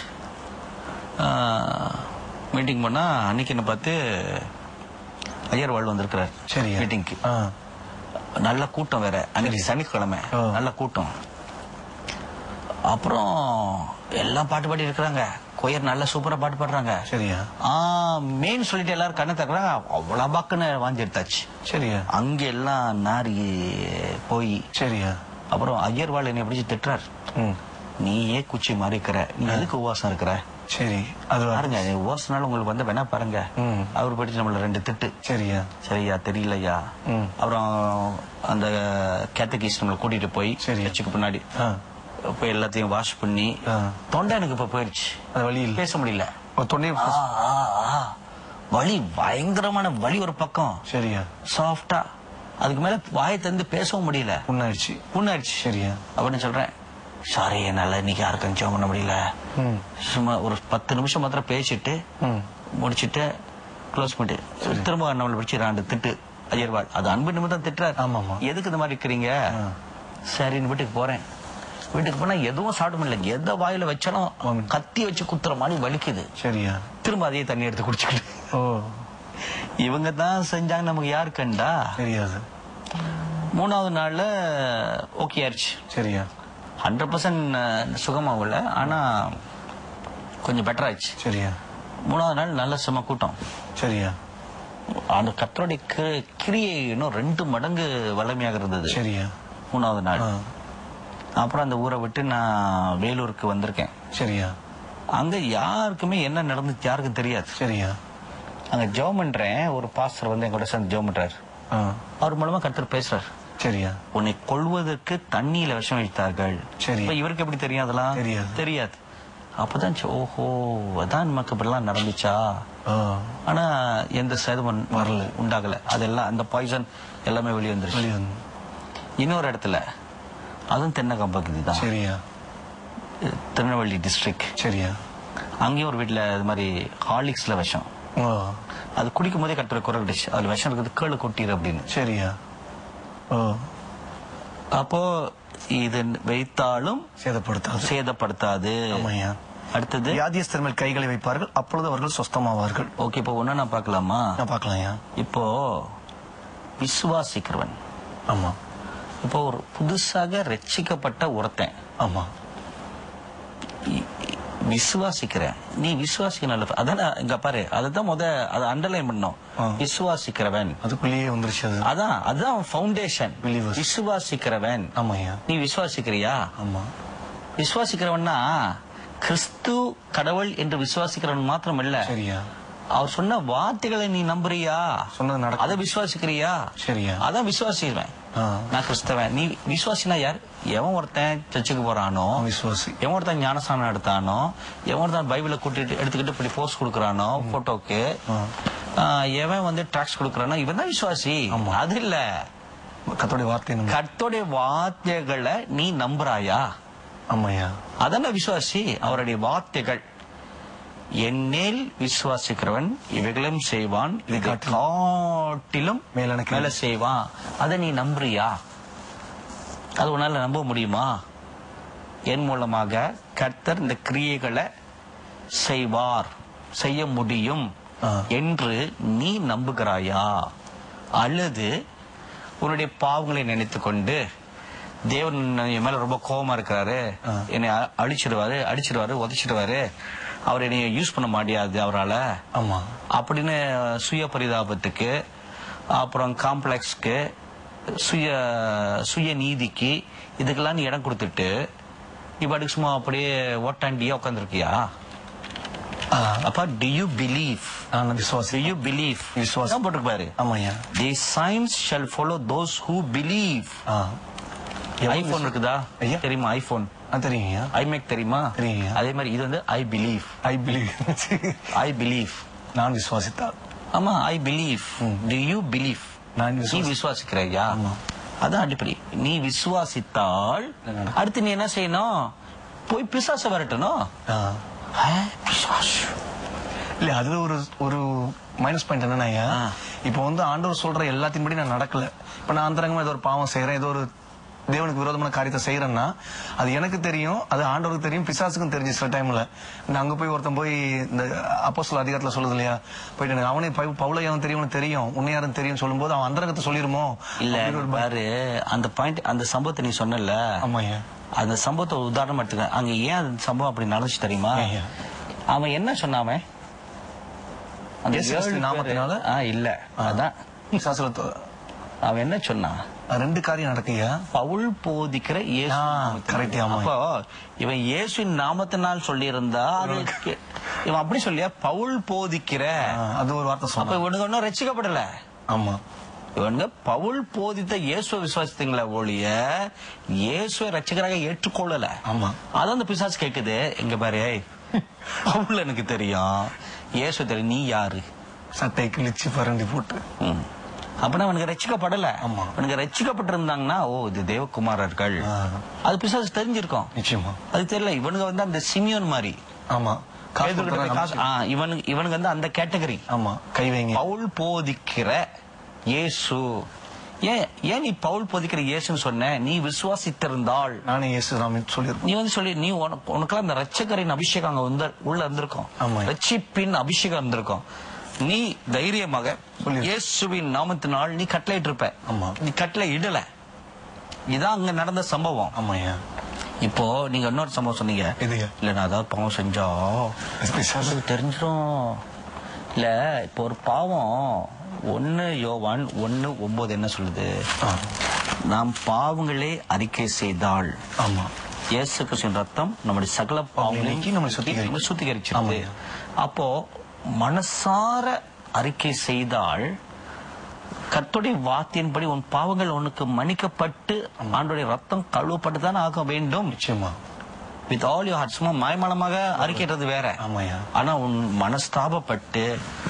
மீட்டிங் பண்ணா அன்னைக்கு என்ன பார்த்து ஐயர்வாள் வந்திருக்கிறார் சரியா மீட்டிங்க்கு ஆ நல்ல கூட்டம் வேற அன்னைக்கு சனிக்கிழமை ஓ. நல்ல கூட்டம் அப்புறம் எல்லாம் பாட்டு பாடி இருக்கிறாங்க கொயர் நல்ல சூப்பரா பாட்டு பாடுறாங்க சரியா மெயின் சொல்லிட்டு எல்லாரும் கண்ணை தக்குறாங்க அவ்வளவு பக்குன்னு வாங்கி எடுத்தாச்சு சரியா அங்க எல்லாம் நாரி போய் சரியா அப்புறம் ஐயர்வாள் என்னை பிடிச்சு திட்டுறார் ம் நீயே குச்சி மாதிரி இருக்கிற நீ எதுக்கு உபவாசம் இருக்கிற சரி அது வா- பாருங்க உபவாசனால உங்களுக்கு வந்து வேணா பாருங்க ம் அவர் படிச்சு நம்மள ரெண்டு திட்டு சரியா சரியா தெரியலையா ம் அப்புறம் அந்த கேத்தகிஸ் நம்மளை கூட்டிட்டு போய் சரி. சர்ச்சுக்கு பின்னாடி ஆ போய் எல்லாத்தையும் வாஷ் பண்ணி ஆ தொண்டை எனக்கு இப்ப போயிடுச்சு அது வழி இல்ல பேச முடியல ஓ, தொண்டை ஆ, ஆ, ஆ. வலி பயங்கரமான வலி ஒரு பக்கம் சரியா சாஃப்டா அதுக்கு மேல வாயை தந்து பேசவும் முடியல புண்ணாயிடுச்சு புண்ணாயிடுச்சு சரியா அப்படின்னு சொல்றேன் சாரி என்னால இன்னைக்கு யாருக்கும் ஜெபம் பண்ண முடியல ம் சும்மா ஒரு பத்து நிமிஷம் மாத்திரம் பேசிட்டு ம் முடிச்சிட்டு க்ளோஸ் பண்ணிட்டு திரும்ப நம்மளை பிடிச்சி ரெண்டு திட்டு ஐயர்வாள் அது அன்பு நிமிடம் திட்டுறாரு ஆமாமா. எதுக்கு இந்த மாதிரி இருக்கிறீங்க சரின்னு வீட்டுக்கு போறேன் வீட்டுக்கு போனா எதுவும் சாப்பிட முடியல எந்த வாயில வச்சாலும் ஆமாம். கத்தி வச்சு குத்துற மாதிரி வலிக்குது சரியா திரும்ப அதே தண்ணி எடுத்து குடிச்சுக்கிட்டு ஓ இவங்க தான் செஞ்சாங்க நமக்கு யார் கண்டா தெரியாது மூணாவது நாள்ல ஓகே ஆயிடுச்சு சரியா ஹண்ட்ரட் பர்சன்ட் சுகமாகல ஆனா கொஞ்சம் பெட்டர் ஆயிடுச்சு சரியா மூணாவது நாள் நல்ல செம கூட்டம் சரியா அந்த கத்தருடைய கி- கிரியை இன்னும் ரெண்டு மடங்கு வலிமையாக இருந்தது சரியா மூணாவது நாள் ஆ, அப்புறம் அந்த ஊரை விட்டு நான் வேலூருக்கு வந்திருக்கேன் சரியா அங்க யாருக்குமே என்ன நடந்துச்சு யாருக்கும் தெரியாது சரியா அங்க ஜெபம் பண்றேன் ஒரு பாஸ்டர் வந்து என் கூட சேர்ந்து ஜெபம் பண்றாரு ஆ, அவர் மூலமா கர்த்தர் பேசுறாரு சரியா உன்னை கொள்வதற்கு தண்ணியில விஷம் வைத்தார்கள் சரி. இப்ப இவருக்கு எப்படி தெரியும் அதெல்லாம் தெரியாது. தெரியாது அப்பதான் சரி, ஓஹோ அதான் நமக்கு இப்படிலாம் நடந்துச்சா ஆ, ஆனா எந்த சேதமும் வரல உண்டாகல அதெல்லாம் அந்த பாய்சன் எல்லாமே வெளியே வந்துருச்சு வெளிய வந்து. இன்னொரு இடத்துல அதுவும் தென்னகம் பகுதி தான் சரியா திருநெல்வேலி டிஸ்ட்ரிக்ட் சரியா அங்கேயும் ஒரு வீட்டுல இது மாதிரி ஹார்லிக்ஸ்ல விஷம் ஓ அது குடிக்கும் போதே கட்டுற குரல் அதுல விஷம் இருக்குது கேளு கொட்டிரு அப்படின்னு சரியா ஓ அப்போ இது வைத்தாலும் சேதப்படுத்தாது சேதப்படுத்தாது ஆமாய்யா அடுத்தது வியாதியஸ்தர் மேல் கைகளை வைப்பார்கள் அப்பொழுது அவர்கள் சொஸ்தமாவார்கள் ஓகே இப்போ ஒன்னு நான் பார்க்கலாமா நான் பார்க்கலாம்யா இப்போ விசுவாசிக்கிறவன் ஆமா இப்போ ஒரு புதுசாக ரட்சிக்கப்பட்ட ஒருத்தன் ஆமா இ- விசுவாசிக்கிறேன் நீ விசுவாசிக்கணும் அதான் இங்க பாரு அதுதான் முத அதை அண்டர்லைன் பண்ணோம் ஆ. விசுவாசிக்கிறவன் அதுக்குள்ளேயே வந்துருச்சு அது அதான் அதுதான் ஃபவுண்டேஷன் Believers. விசுவாசிக்கிறவன் ஆமாய்யா நீ விசுவாசிக்கிறியா ஆமா விசுவாசிக்கிறவன்னா கிறிஸ்து கடவுள் என்று விசுவாசிக்கிறவன் மாத்திரம் இல்ல சரியா அவர் சொன்ன வார்த்தைகளை நீ நம்புறியா சொன்னது நடக்கும் அதை விசுவாசிக்கிறியா சரியா அதான் விசுவாசிக்கிறேன் ஆ, நான் கிறிஸ்தவன் நீ விசுவாசினா யார் எவன் ஒருத்தன் சர்ச்சுக்கு போறானோ அவன் விசுவாசி எவன் ஒருத்தன் ஞானஸ்தானம் எடுத்தானோ எவன் ஒருத்தன் பைபிளை கூட்டிட்டு எடுத்துக்கிட்டு இப்படி போஸ்ட் கொடுக்கறானோ போட்டோக்கு ஆ. எவன் வந்து டாக்ஸ் கொடுக்கறானோ இவன் தான் விசுவாசி ஆமா. அது இல்ல கத்தோடைய வார்த்தை நம்ம கர்த்தருடைய வார்த்தைகளை நீ நம்புறாயா ஆமாய்யா அதான விசுவாசி அவருடைய வார்த்தைகள் என்னேல் விசுவாசிக்கிறவன் இவைகளையும் செய்வான் இதை காட்டிலும் மேலான கிரியை. மேல செய்வான் அதை நீ நம்புறியா அது உன்னால நம்ப முடியுமா என் மூலமாக கர்த்தர் இந்த கிரியைகளை செய்வார் செய்ய முடியும் ஆ. என்று நீ நம்புகிறாயா அல்லது உன்னுடைய பாவங்களை நினைத்துக் கொண்டு தேவன் என் மேல ரொம்ப கோபமா இருக்கிறாரு ஆ. என்னை அ- அழிச்சிடுவாரு அடிச்சிடுவாரு உதைச்சிடுவாரு அவர் என்னைய யூஸ் பண்ண முடியாது அவரால ஆமா அப்படின்னு சுய பரிதாபத்துக்கு அப்புறம் காம்ப்ளெக்ஸ்க்கு சுய சுய நீதிக்கு இதுக்கெல்லாம் நீ இடம் கொடுத்துட்டு நீ பாட்டுக்கு சும்மா அப்படியே ஓட்டாண்டியா உட்காந்துருக்கியா ஆ, அப்ப டு யூ பிலீவ் நான் விசுவாசி டு யூ பிலீவ் விசுவாசம். போட்டுருக்கு பாரு ஆமாய்யா the signs shall follow those who believe ஆ ஐபோன் இருக்குதா ஐயா. தெரியுமா ஐபோன் ஆ, தெரியுங்கய்யா ஐமேக் தெரியுமா தெரியுங்க. அதே மாதிரி இது வந்து I believe I believe I believe நான் விசுவாசித்தால் ஆமா I believe do you believe நான் நீ விசுவாசி விசுவாசிக்கிறையா ஆமா. அதான் அடிப்படை நீ விசுவாசித்தால் நடக்கும். அடுத்து நீ என்ன செய்யணும் போய் பிசாச வரட்டணும் ஆ. ஆ, பிசாசு. இல்ல அதுல ஒரு ஒரு மைனஸ் பாயிண்ட் என்னன்னா ஆ. இப்போ வந்து ஆண்டவர் சொல்ற எல்லாத்தையும் படி நான் நடக்கல இப்ப நான் அந்தரங்கமா ஏதோ ஒரு பாவம் செய்யறேன் ஏதோ ஒரு தேவனுக்கு விரோதமான காரியத்தை செய்யறேன்னா அது எனக்கு தெரியும் அது ஆண்டவருக்கு தெரியும் பிசாசுக்கும் தெரிஞ்சு சில டைம்ல நான் அங்க போய் ஒருத்தன் போய் இந்த அப்போ சில அதிகாரத்துல சொல்லுது இல்லையா போயிட்டு எனக்கு அவனே பவு- பவுலையாவும் தெரியும் உனக்கு தெரியும் உன்னை யாரும் தெரியும் சொல்லும்போது அவன் அந்தரங்கத்தை சொல்லிருமோ இல்ல அப்படின்னு ஒரு பயம். பாரு அந்த பாயிண்ட் அந்த சம்பவத்தை நீ சொன்னல ஆமாய்யா அந்த சம்பவத்தை ஒரு உதாரணம் எடுத்துக்க அங்க ஏன் அந்த சம்பவம் அப்படி நடந்துச்சு தெரியுமா ஐயா. அவன் என்ன சொன்னாம அந்த இயேசு ஏழு கிறிஸ்து பேரு- நாமத்தினால? ஆ, இல்ல அதான் பிசாசுல தொ- அவன் என்ன சொன்னான் ரெண்டு காரியம் நடக்குயா பவுல் போதிக்கிற இயேசு ஆ, நாமத்தினால். correct, ஆமா. அப்போ இவன் இயேசுவின் நாமத்தினால் சொல்லியிருந்தா அது கே- இவன் அப்படி சொல்லியா பவுல் போதிக்கிற ஆ, அது ஒரு வார்த்தை அப்ப சொன்ன இவனுக்கு ஒன்னும் ரசிக்கப்படல ஆமா இவனுங்க பவுல் போதித்த இயேசுவை விசுவாசித்தீங்களா ஒழிய இயேசுவை ரட்சகராக ஏற்றுக்கொள்ளல ஆமா அதான் அந்த பிசாசு கேக்குது எங்க பாரு ஏய், பவுல் எனக்கு தெரியும் இயேசு தெரியும் நீ யாரு சட்டை கிழிச்சு பரண்டி போட்டு ம். அப்படின்னா அவனுக்கு ரட்சிக்கப்படல ஆமா. அவனுக்கு ரட்சிக்கப்பட்டிருந்தாங்கன்னா ஓ இது தேவகுமாரர்கள் ஆ. அது பிசாசு தெரிஞ்சிருக்கும் நிச்சயமா அது தெரியல இவனுங்க வந்து அந்த சிமியோன் மாதிரி ஆமா காசு பேதுருகிட்ட கொடுத்தா போய் காசு- ஆ, இவனுக்கு இவனுக்கு வந்து அந்த கேட்டகரி ஆமா கை வைங்க பவுல் போதிக்கிற இயேசு ஏன் ஏன் நீ பவுல் போதிக்கிற இயேசுன்னு சொன்ன நீ விசுவாசித்திருந்தாள் நானே இயேசு ராமன் சொல்லியிருக்கேன் நீ வந்து சொல்லி நீ உனக்கு உனக்கெல்லாம் இந்த ரட்சகரின் அபிஷேகம் அங்க வந்து உள்ள இருந்திருக்கும் ஆமா. ரட்சிப்பின் அபிஷேகம் இருந்திருக்கும் நீ தைரியமாக சொல்லி- இயேசுவின் நாமத்தினால் நீ கட்டளையிட்டு இருப்ப ஆமா. நீ கட்டளை இடல இதான் அங்க நடந்த சம்பவம் ஆமாய்யா இப்போ நீங்க இன்னொரு சம்பவம் சொன்னீங்க எதுயா? இல்ல நான் ஏதாவது பாவம் செஞ்சா பிசாசு அது தெரிஞ்சிடும் இல்ல இப்போ ஒரு பாவம் ஒன்னு யோவான் ஒன்னு ஒன்பது என்ன சொல்லுது ஆ, நாம் பாவங்களே அறிக்கை செய்தால் ஆமா இயேசு கிறிஸ்துவின் ரத்தம் நம்முடைய சகல நீக்கி பாவங்களையும் நம்மை சுத்திகரிக்கும். நம்மை சுத்திகரிச்சிருது ஆமாய்யா. அப்போ மனசார அறிக்கை செய்தால் கர்த்தருடைய வார்த்தையின்படி உன் பாவங்கள் உனக்கு மன்னிக்கப்பட்டு ஆண்டுடைய ரத்தம் கழுவப்பட்டு தான் ஆக வேண்டும் நிச்சயமா வித் ஆல் யூ ஹார்ட் சும்மா மாய்மலமாக அறிக்கைறது வேற ஆமாய்யா ஆனா உன் மனஸ்தாபப்பட்டு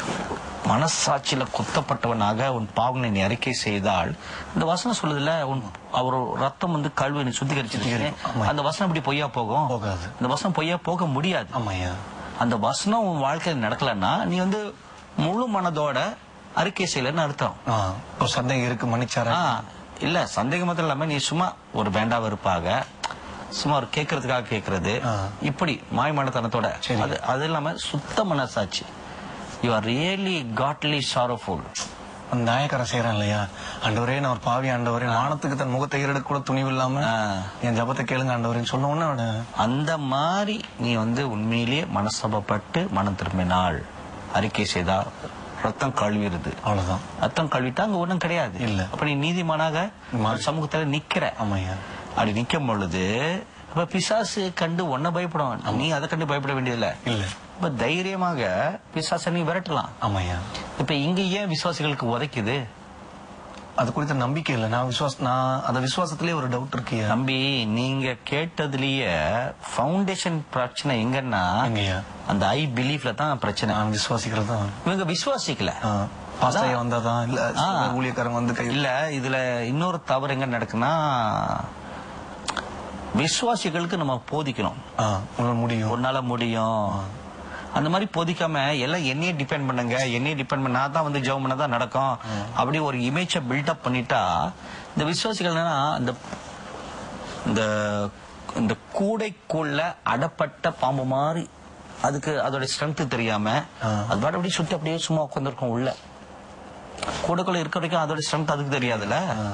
மனசாட்சியில குத்தப்பட்டவனாக உன் பாவங்களை நீ அறிக்கை செய்தால் இந்த வசனம் சொல்லுதுல உன் அவர் ரத்தம் வந்து கழுவி நீ சுத்திகரிச்சிருக்கு சுத்திகரிக்கும். ஆமா. அந்த வசனம் இப்படி பொய்யா போகும் போகாது. அந்த வசனம் பொய்யா போக முடியாது ஆமாய்யா அந்த வசனம் உன் வாழ்க்கையில் நடக்கலன்னா நீ வந்து முழு மனதோட அறிக்கை செய்யலன்னு அர்த்தம் ஆ, ஒரு சந்தேகம் இருக்கு மன்னிச்சாரா ஆ, இல்ல சந்தேகம் மாத்திரம் இல்லாம நீ சும்மா ஒரு வேண்டா வெறுப்பாக சும்மா ஒரு கேட்கறதுக்காக கேட்கறது ஆ. இப்படி மாய்மனத்தனத்தோட சரி. அது அது இல்லாம சுத்த மனசாட்சி you are really godly sorrowful அந்த நாயக்காரன் செய்யறான் இல்லையா ஆண்டவரே நான் ஒரு பாவி ஆண்டவரே வானத்துக்கு தன் முகத்தை ஏறெடுக்க கூட துணிவு இல்லாம ஆ. என் ஜபத்தை கேளுங்க ஆண்டவரேன்னு சொன்ன உடனே அவனை அந்த மாதிரி நீ வந்து உண்மையிலேயே மனசபப்பட்டு மனம் திரும்பினாள் அறிக்கை செய்தா ரத்தம் கழுவிடுது அவ்வளவுதான் ரத்தம் கழுவிட்டா அங்க ஒண்ணும் கிடையாது இல்ல. அப்ப நீ நீதிமானாக மா- சமூகத்துல நிக்கிற ஆமாய்யா அப்படி நிக்கும் பொழுது அப்ப பிசாசு கண்டு ஒன்ன பயப்படும் நீ அதை கண்டு பயப்பட வேண்டியதில்ல இல்ல இப்ப தைரியமாக பிசாசை நீ விரட்டலாம் ஆமாய்யா இப்ப இங்க ஏன் விசுவாசிகளுக்கு உதைக்குது அது குறித்த நம்பிக்கை இல்ல நான் விசுவாச நான் அந்த விசுவாசத்திலே ஒரு டவுட் இருக்குயா தம்பி நீங்க கேட்டதுலயே ஃபவுண்டேஷன் பிரச்சனை எங்கன்னா எங்கய்யா அந்த ஐ பிலீஃப்ல தான் பிரச்சனை நான் விசுவாசிக்கிறது தான் இவங்க விசுவாசிக்கல பாஸ்தையா வந்தாதான் இல்ல ஆ. சில ஊழியக்காரங்க வந்து கை இல்ல இதுல இன்னொரு தவறு எங்க நடக்குன்னா விசுவாசிகளுக்கு நம்ம போதிக்கணும் ஆ, உங்களால முடியும் உன்னால முடியும் அந்த மாதிரி போதிக்காம எல்லாம் என்னையே டிபெண்ட் பண்ணுங்க என்னையே டிபெண்ட் பண்ண நான் தான் வந்து ஜெபம் பண்ணா தான் நடக்கும் அப்படி ஒரு இமேஜை பில்டப் பண்ணிட்டா இந்த விசுவாசிகள் என்னன்னா இந்த இந்த இந்த கூடைக்குள்ள அடப்பட்ட பாம்பு மாதிரி அதுக்கு அதோட ஸ்ட்ரென்த் தெரியாம ஆ. அது பாட்டு அப்படியே சுத்தி அப்படியே சும்மா உட்காந்துருக்கும் உள்ள கூடைக்குள்ள இருக்க வரைக்கும் அதோட ஸ்ட்ரென்த் அதுக்கு தெரியாதுல்ல ஆ,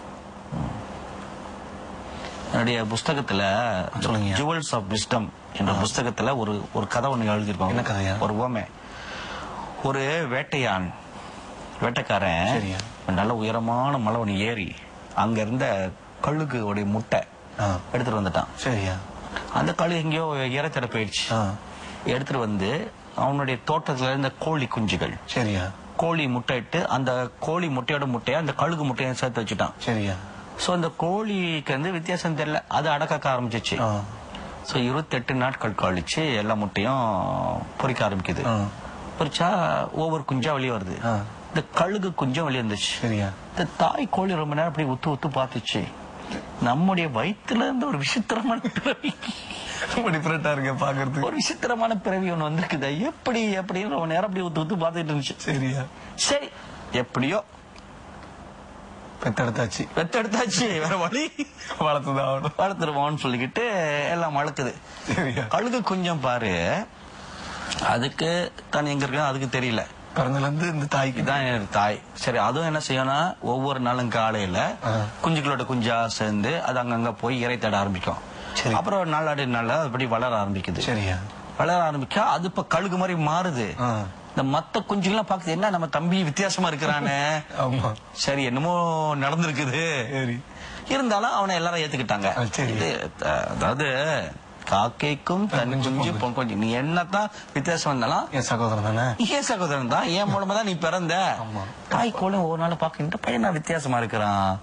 என்னுடைய புஸ்தகத்துல சொல்லுங்க. ஜுவல்ஸ் ஆஃப் விஸ்டம் என்ற புஸ்தகத்துல ஒரு ஒரு கதை ஒண்ணு எழுதியிருப்பாங்க என்ன கதையா? ஒரு ஓமை ஒரு வேட்டையான் வேட்டைக்காரன் சரியா. ஒரு நல்ல உயரமான மலை ஒண்ணு ஏறி அங்க இருந்த கழுகு உடைய முட்டை ஆ, எடுத்துட்டு வந்துட்டான் சரியா அந்த கழுகு எங்கேயோ இறத்தட போயிடுச்சு ஆ, எடுத்துட்டு வந்து அவனுடைய தோட்டத்துல இருந்த கோழி குஞ்சுகள் சரியா கோழி முட்டையிட்டு அந்த கோழி முட்டையோட முட்டையை அந்த கழுகு முட்டையை சேர்த்து வச்சுட்டான் சரியா சோ அந்த கோழிக்கு வந்து வித்தியாசம் தெரியல அது அடக்க ஆரம்பிச்சிச்சு ஆ, சோ இருபத்தெட்டு நாட்கள் கழிச்சு எல்லா முட்டையும் பொறிக்க ஆரம்பிக்குது ஆ, பொறிச்சா ஒவ்வொரு குஞ்சா வெளியே வருது ஆ, இந்த கழுகு குஞ்சம் வெளியே வந்துச்சு சரியா இந்த தாய் கோழி ரொம்ப நேரம் அப்படி உத்து உத்து பார்த்துச்சு நம்முடைய வயித்துல இருந்து ஒரு விசித்திரமான பிறவி ரொம்ப டிஃபரெண்டா இருக்கு பாக்குறதுக்கு ஒரு விசித்திரமான பிறவி ஒண்ணு வந்திருக்குது எப்படி எப்படின்னு ரொம்ப நேரம் அப்படி உத்து உத்து பார்த்துட்டு இருந்துச்சு சரியா சரி எப்படியோ பெத்தெடுத்தாச்சு பெத்தெடுத்தாச்சு வேற வழி வளர்த்துதான் ஆகணும் வளர்த்துருவோம்னு சொல்லிக்கிட்டு எல்லாம் வளர்க்குது சரியா கழுகு குஞ்சம் பாரு அதுக்கு தான் எங்க இருக்கு அதுக்கு தெரியல பிறந்தல இருந்து இந்த தாய்க்கு இதான் என் தாய் சரி அதுவும் என்ன செய்யணும்னா ஒவ்வொரு நாளும் காலையில ஆ. குஞ்சுகளோட குஞ்சா சேர்ந்து அது அங்கங்க போய் இறை தேட ஆரம்பிக்கும் சரி. அப்புறம் நாளாடி நாள் அப்படி வளர ஆரம்பிக்குது சரியா வளர ஆரம்பிக்கா அது இப்ப கழுகு மாதிரி மாறுது ஆ, இந்த மத்த குஞ்சுகள்லாம் பாக்குது என்ன நம்ம தம்பி வித்தியாசமா இருக்கிறானே ஆமா சரி என்னமோ நடந்திருக்குது சரி இருந்தாலும் அவனை எல்லாரும் ஏத்துக்கிட்டாங்க ஆ, சரி. இது, அஹ், அதாவது காக்கைக்கும் தன் குஞ்சு பொன் குஞ்சு நீ என்னத்தான் வித்தியாசம் வந்தாலும் என் சகோதரன் தானே ஏன் சகோதரன் தான் என் மூலமா தான் நீ பிறந்த ஆமா. தாய் கோலம் ஒரு நாள் பாக்க இந்த பையன் நான் வித்தியாசமா இருக்கிறான்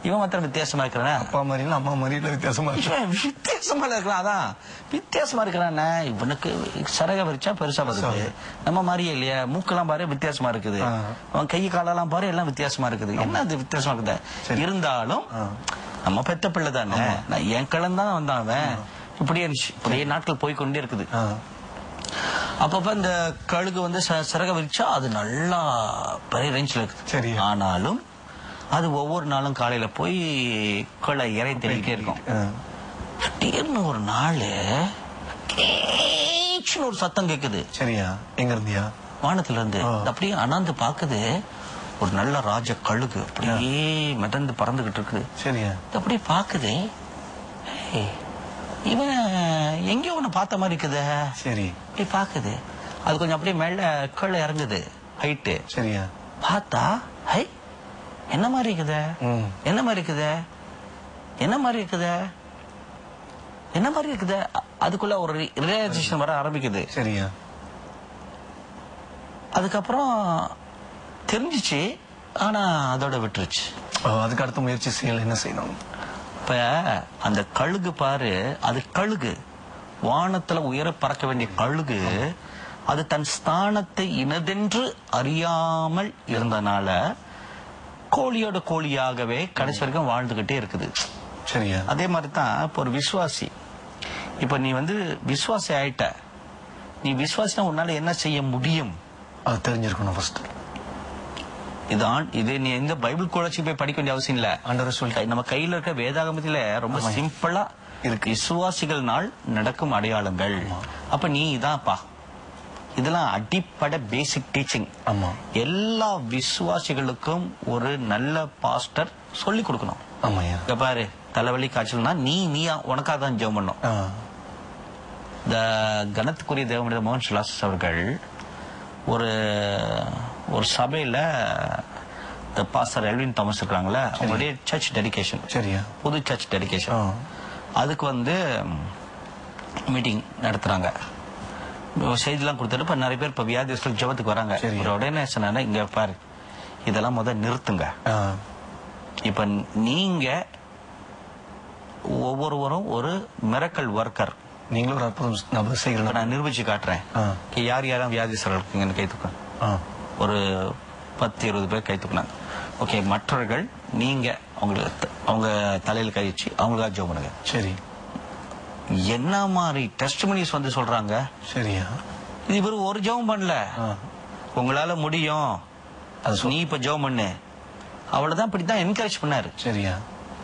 இவன் மாத்திரம் வித்தியாசமா இருக்கிறானே அப்பா மாதிரி இல்ல அம்மா மாதிரி இல்ல வித்தியாசமா இருக்கு இவன் வித்தியாசமா இருக்கிறான் அதான் வித்தியாசமா இருக்கிறானே இவனுக்கு சரக வரிச்சா பெருசா வருது நம்ம மாதிரியே இல்லையா மூக்கெல்லாம் பாரு வித்தியாசமா இருக்குது ஆ. அவன் கை காலெல்லாம் பாரு எல்லாம் வித்தியாசமா இருக்குது என்ன அது வித்தியாசமா இருக்குது இருந்தாலும் ஆ. நம்ம பெத்த பிள்ளை தானே நான் என் கிழந்து தான் வந்தான் அவன் இப்படியே இருந்துச்சு இப்படியே நாட்கள் போய் கொண்டே இருக்குது ஆ, அப்பப்ப இந்த கழுகு வந்து ச- சிறக விரிச்சா அது நல்லா பெரிய ரேஞ்சில் சரி. இருக்குது ஆனாலும் அது ஒவ்வொரு நாளும் காலையில போய் கொலை இறை தேடிக்கிட்டே இருக்கும் ஆ. திடீர்னு ஒரு நாள் கேச்சுன்னு ஒரு சத்தம் கேக்குது சரியா எங்க இருந்தியா வானத்துல இருந்து ஆ. இது அப்படியே அண்ணாந்து பாக்குது ஒரு நல்ல ராஜ கழுகு அப்படியே மிதந்து பறந்துகிட்டு இருக்குது சரியா இது அப்படியே பாக்குது ஏய், இவன் எங்கேயோ உன்னை பார்த்த மாதிரி இருக்குதே சரி அப்படி பாக்குது அது கொஞ்சம் அப்படியே மேல கீழே இறங்குது ஹைட்டு சரியா பார்த்தா ஹை என்ன மாதிரி இருக்குதே ம். என்ன மாதிரி இருக்குதே என்ன மாதிரி இருக்குதே என்ன மாதிரி இருக்குதே அ- அதுக்குள்ள ஒரு ரியலைசேஷன் வர ஆரம்பிக்குது சரியா அதுக்கப்புறம் தெரிஞ்சிச்சு ஆனா அதோட விட்டுருச்சு ஓ, அதுக்கு அடுத்த முயற்சி செய்யல என்ன செய்யணும் இப்ப அந்த கழுகு பாரு அது கழுகு வானத்துல உயர பறக்க வேண்டிய கழுகு அது தன் ஸ்தானத்தை இனதென்று அறியாமல் இருந்தனால கோழியோட கோழியாகவே கடைசி வரைக்கும் வாழ்ந்துகிட்டே இருக்குது சரியா அதே மாதிரி தான் இப்போ ஒரு விசுவாசி இப்ப நீ வந்து விசுவாசி ஆயிட்ட நீ விசுவாசினா உன்னால என்ன செய்ய முடியும் அது தெரிஞ்சிருக்கணும் ஃபர்ஸ்ட் இது ஆண் இது நீ எந்த பைபிள் குழச்சி போய் படிக்க வேண்டிய அவசியம் இல்ல ஆண்டவர் சொல்லி நம்ம கையில இருக்க வேதாகமத்தில ரொம்ப சிம்பிளா இருக்கு. விசுவாசிகள் நாள் நடக்கும் அடையாளங்கள் அப்ப நீ இதான்ப்பா இதெல்லாம் அடிப்படை பேசிக் டீச்சிங் ஆமா எல்லா விசுவாசிகளுக்கும் ஒரு நல்ல பாஸ்டர் சொல்லி கொடுக்கணும் ஆமாய்யா இங்க பாரு தலைவலி காய்ச்சல்னா நீ நீ உனக்காக தான் ஜெபம் பண்ணும் ஆ, இந்த கணத்துக்குரிய தேவமனித மோகன் சுலாஸ் அவர்கள் ஒரு ஒரு சபையில இந்த பாஸ்டர் எல்வின் தாமஸ் இருக்காங்களே அவங்களுடைய சர்ச் டெடிகேஷன் சரியா புது சர்ச் ஆ, டெடிகேஷன் அதுக்கு வந்து மீட்டிங் நடத்துறாங்க செய்திலாம் கொடுத்துட்டு இப்ப நிறைய பேர் இப்ப வியாதிஸ்கள் ஜெபத்துக்கு வராங்க சரி. ஒரு உடனே சொன்னாங்க இங்க பாரு இதெல்லாம் முத நிறுத்துங்க ஆ, இப்ப நீங்க ஒவ்வொருவரும் ஒரு மிரக்கல் ஒர்க்கர் நீங்களும் ஒரு அற்புதம் நபர் இப்ப செய்யலாம் நான் நிரூபிச்சு காட்டுறேன் ஆ, இங்க யார் யாரும் வியாதிஸ்தர்கள் இருக்கீங்கன்னு கை தூக்குங்க ஆ, ஒரு பத்து இருபது பேர் கை தூக்குனாங்க ஓகே மற்றவர்கள் நீங்க அவங்களுக்கு அவங்க தலையில கை வச்சு அவங்களுக்காக ஜோம் பண்ணுங்க சரி என்ன மாதிரி டெஸ்ட் வந்து சொல்றாங்க சரியா இது இவரு ஒரு ஜெபம் பண்ணல ஆ, உங்களால முடியும் அது சொல் நீ இப்ப ஜெபம் பண்ணு அவ்வளவுதான் இப்படித்தான் என்கரேஜ் பண்ணாரு சரியா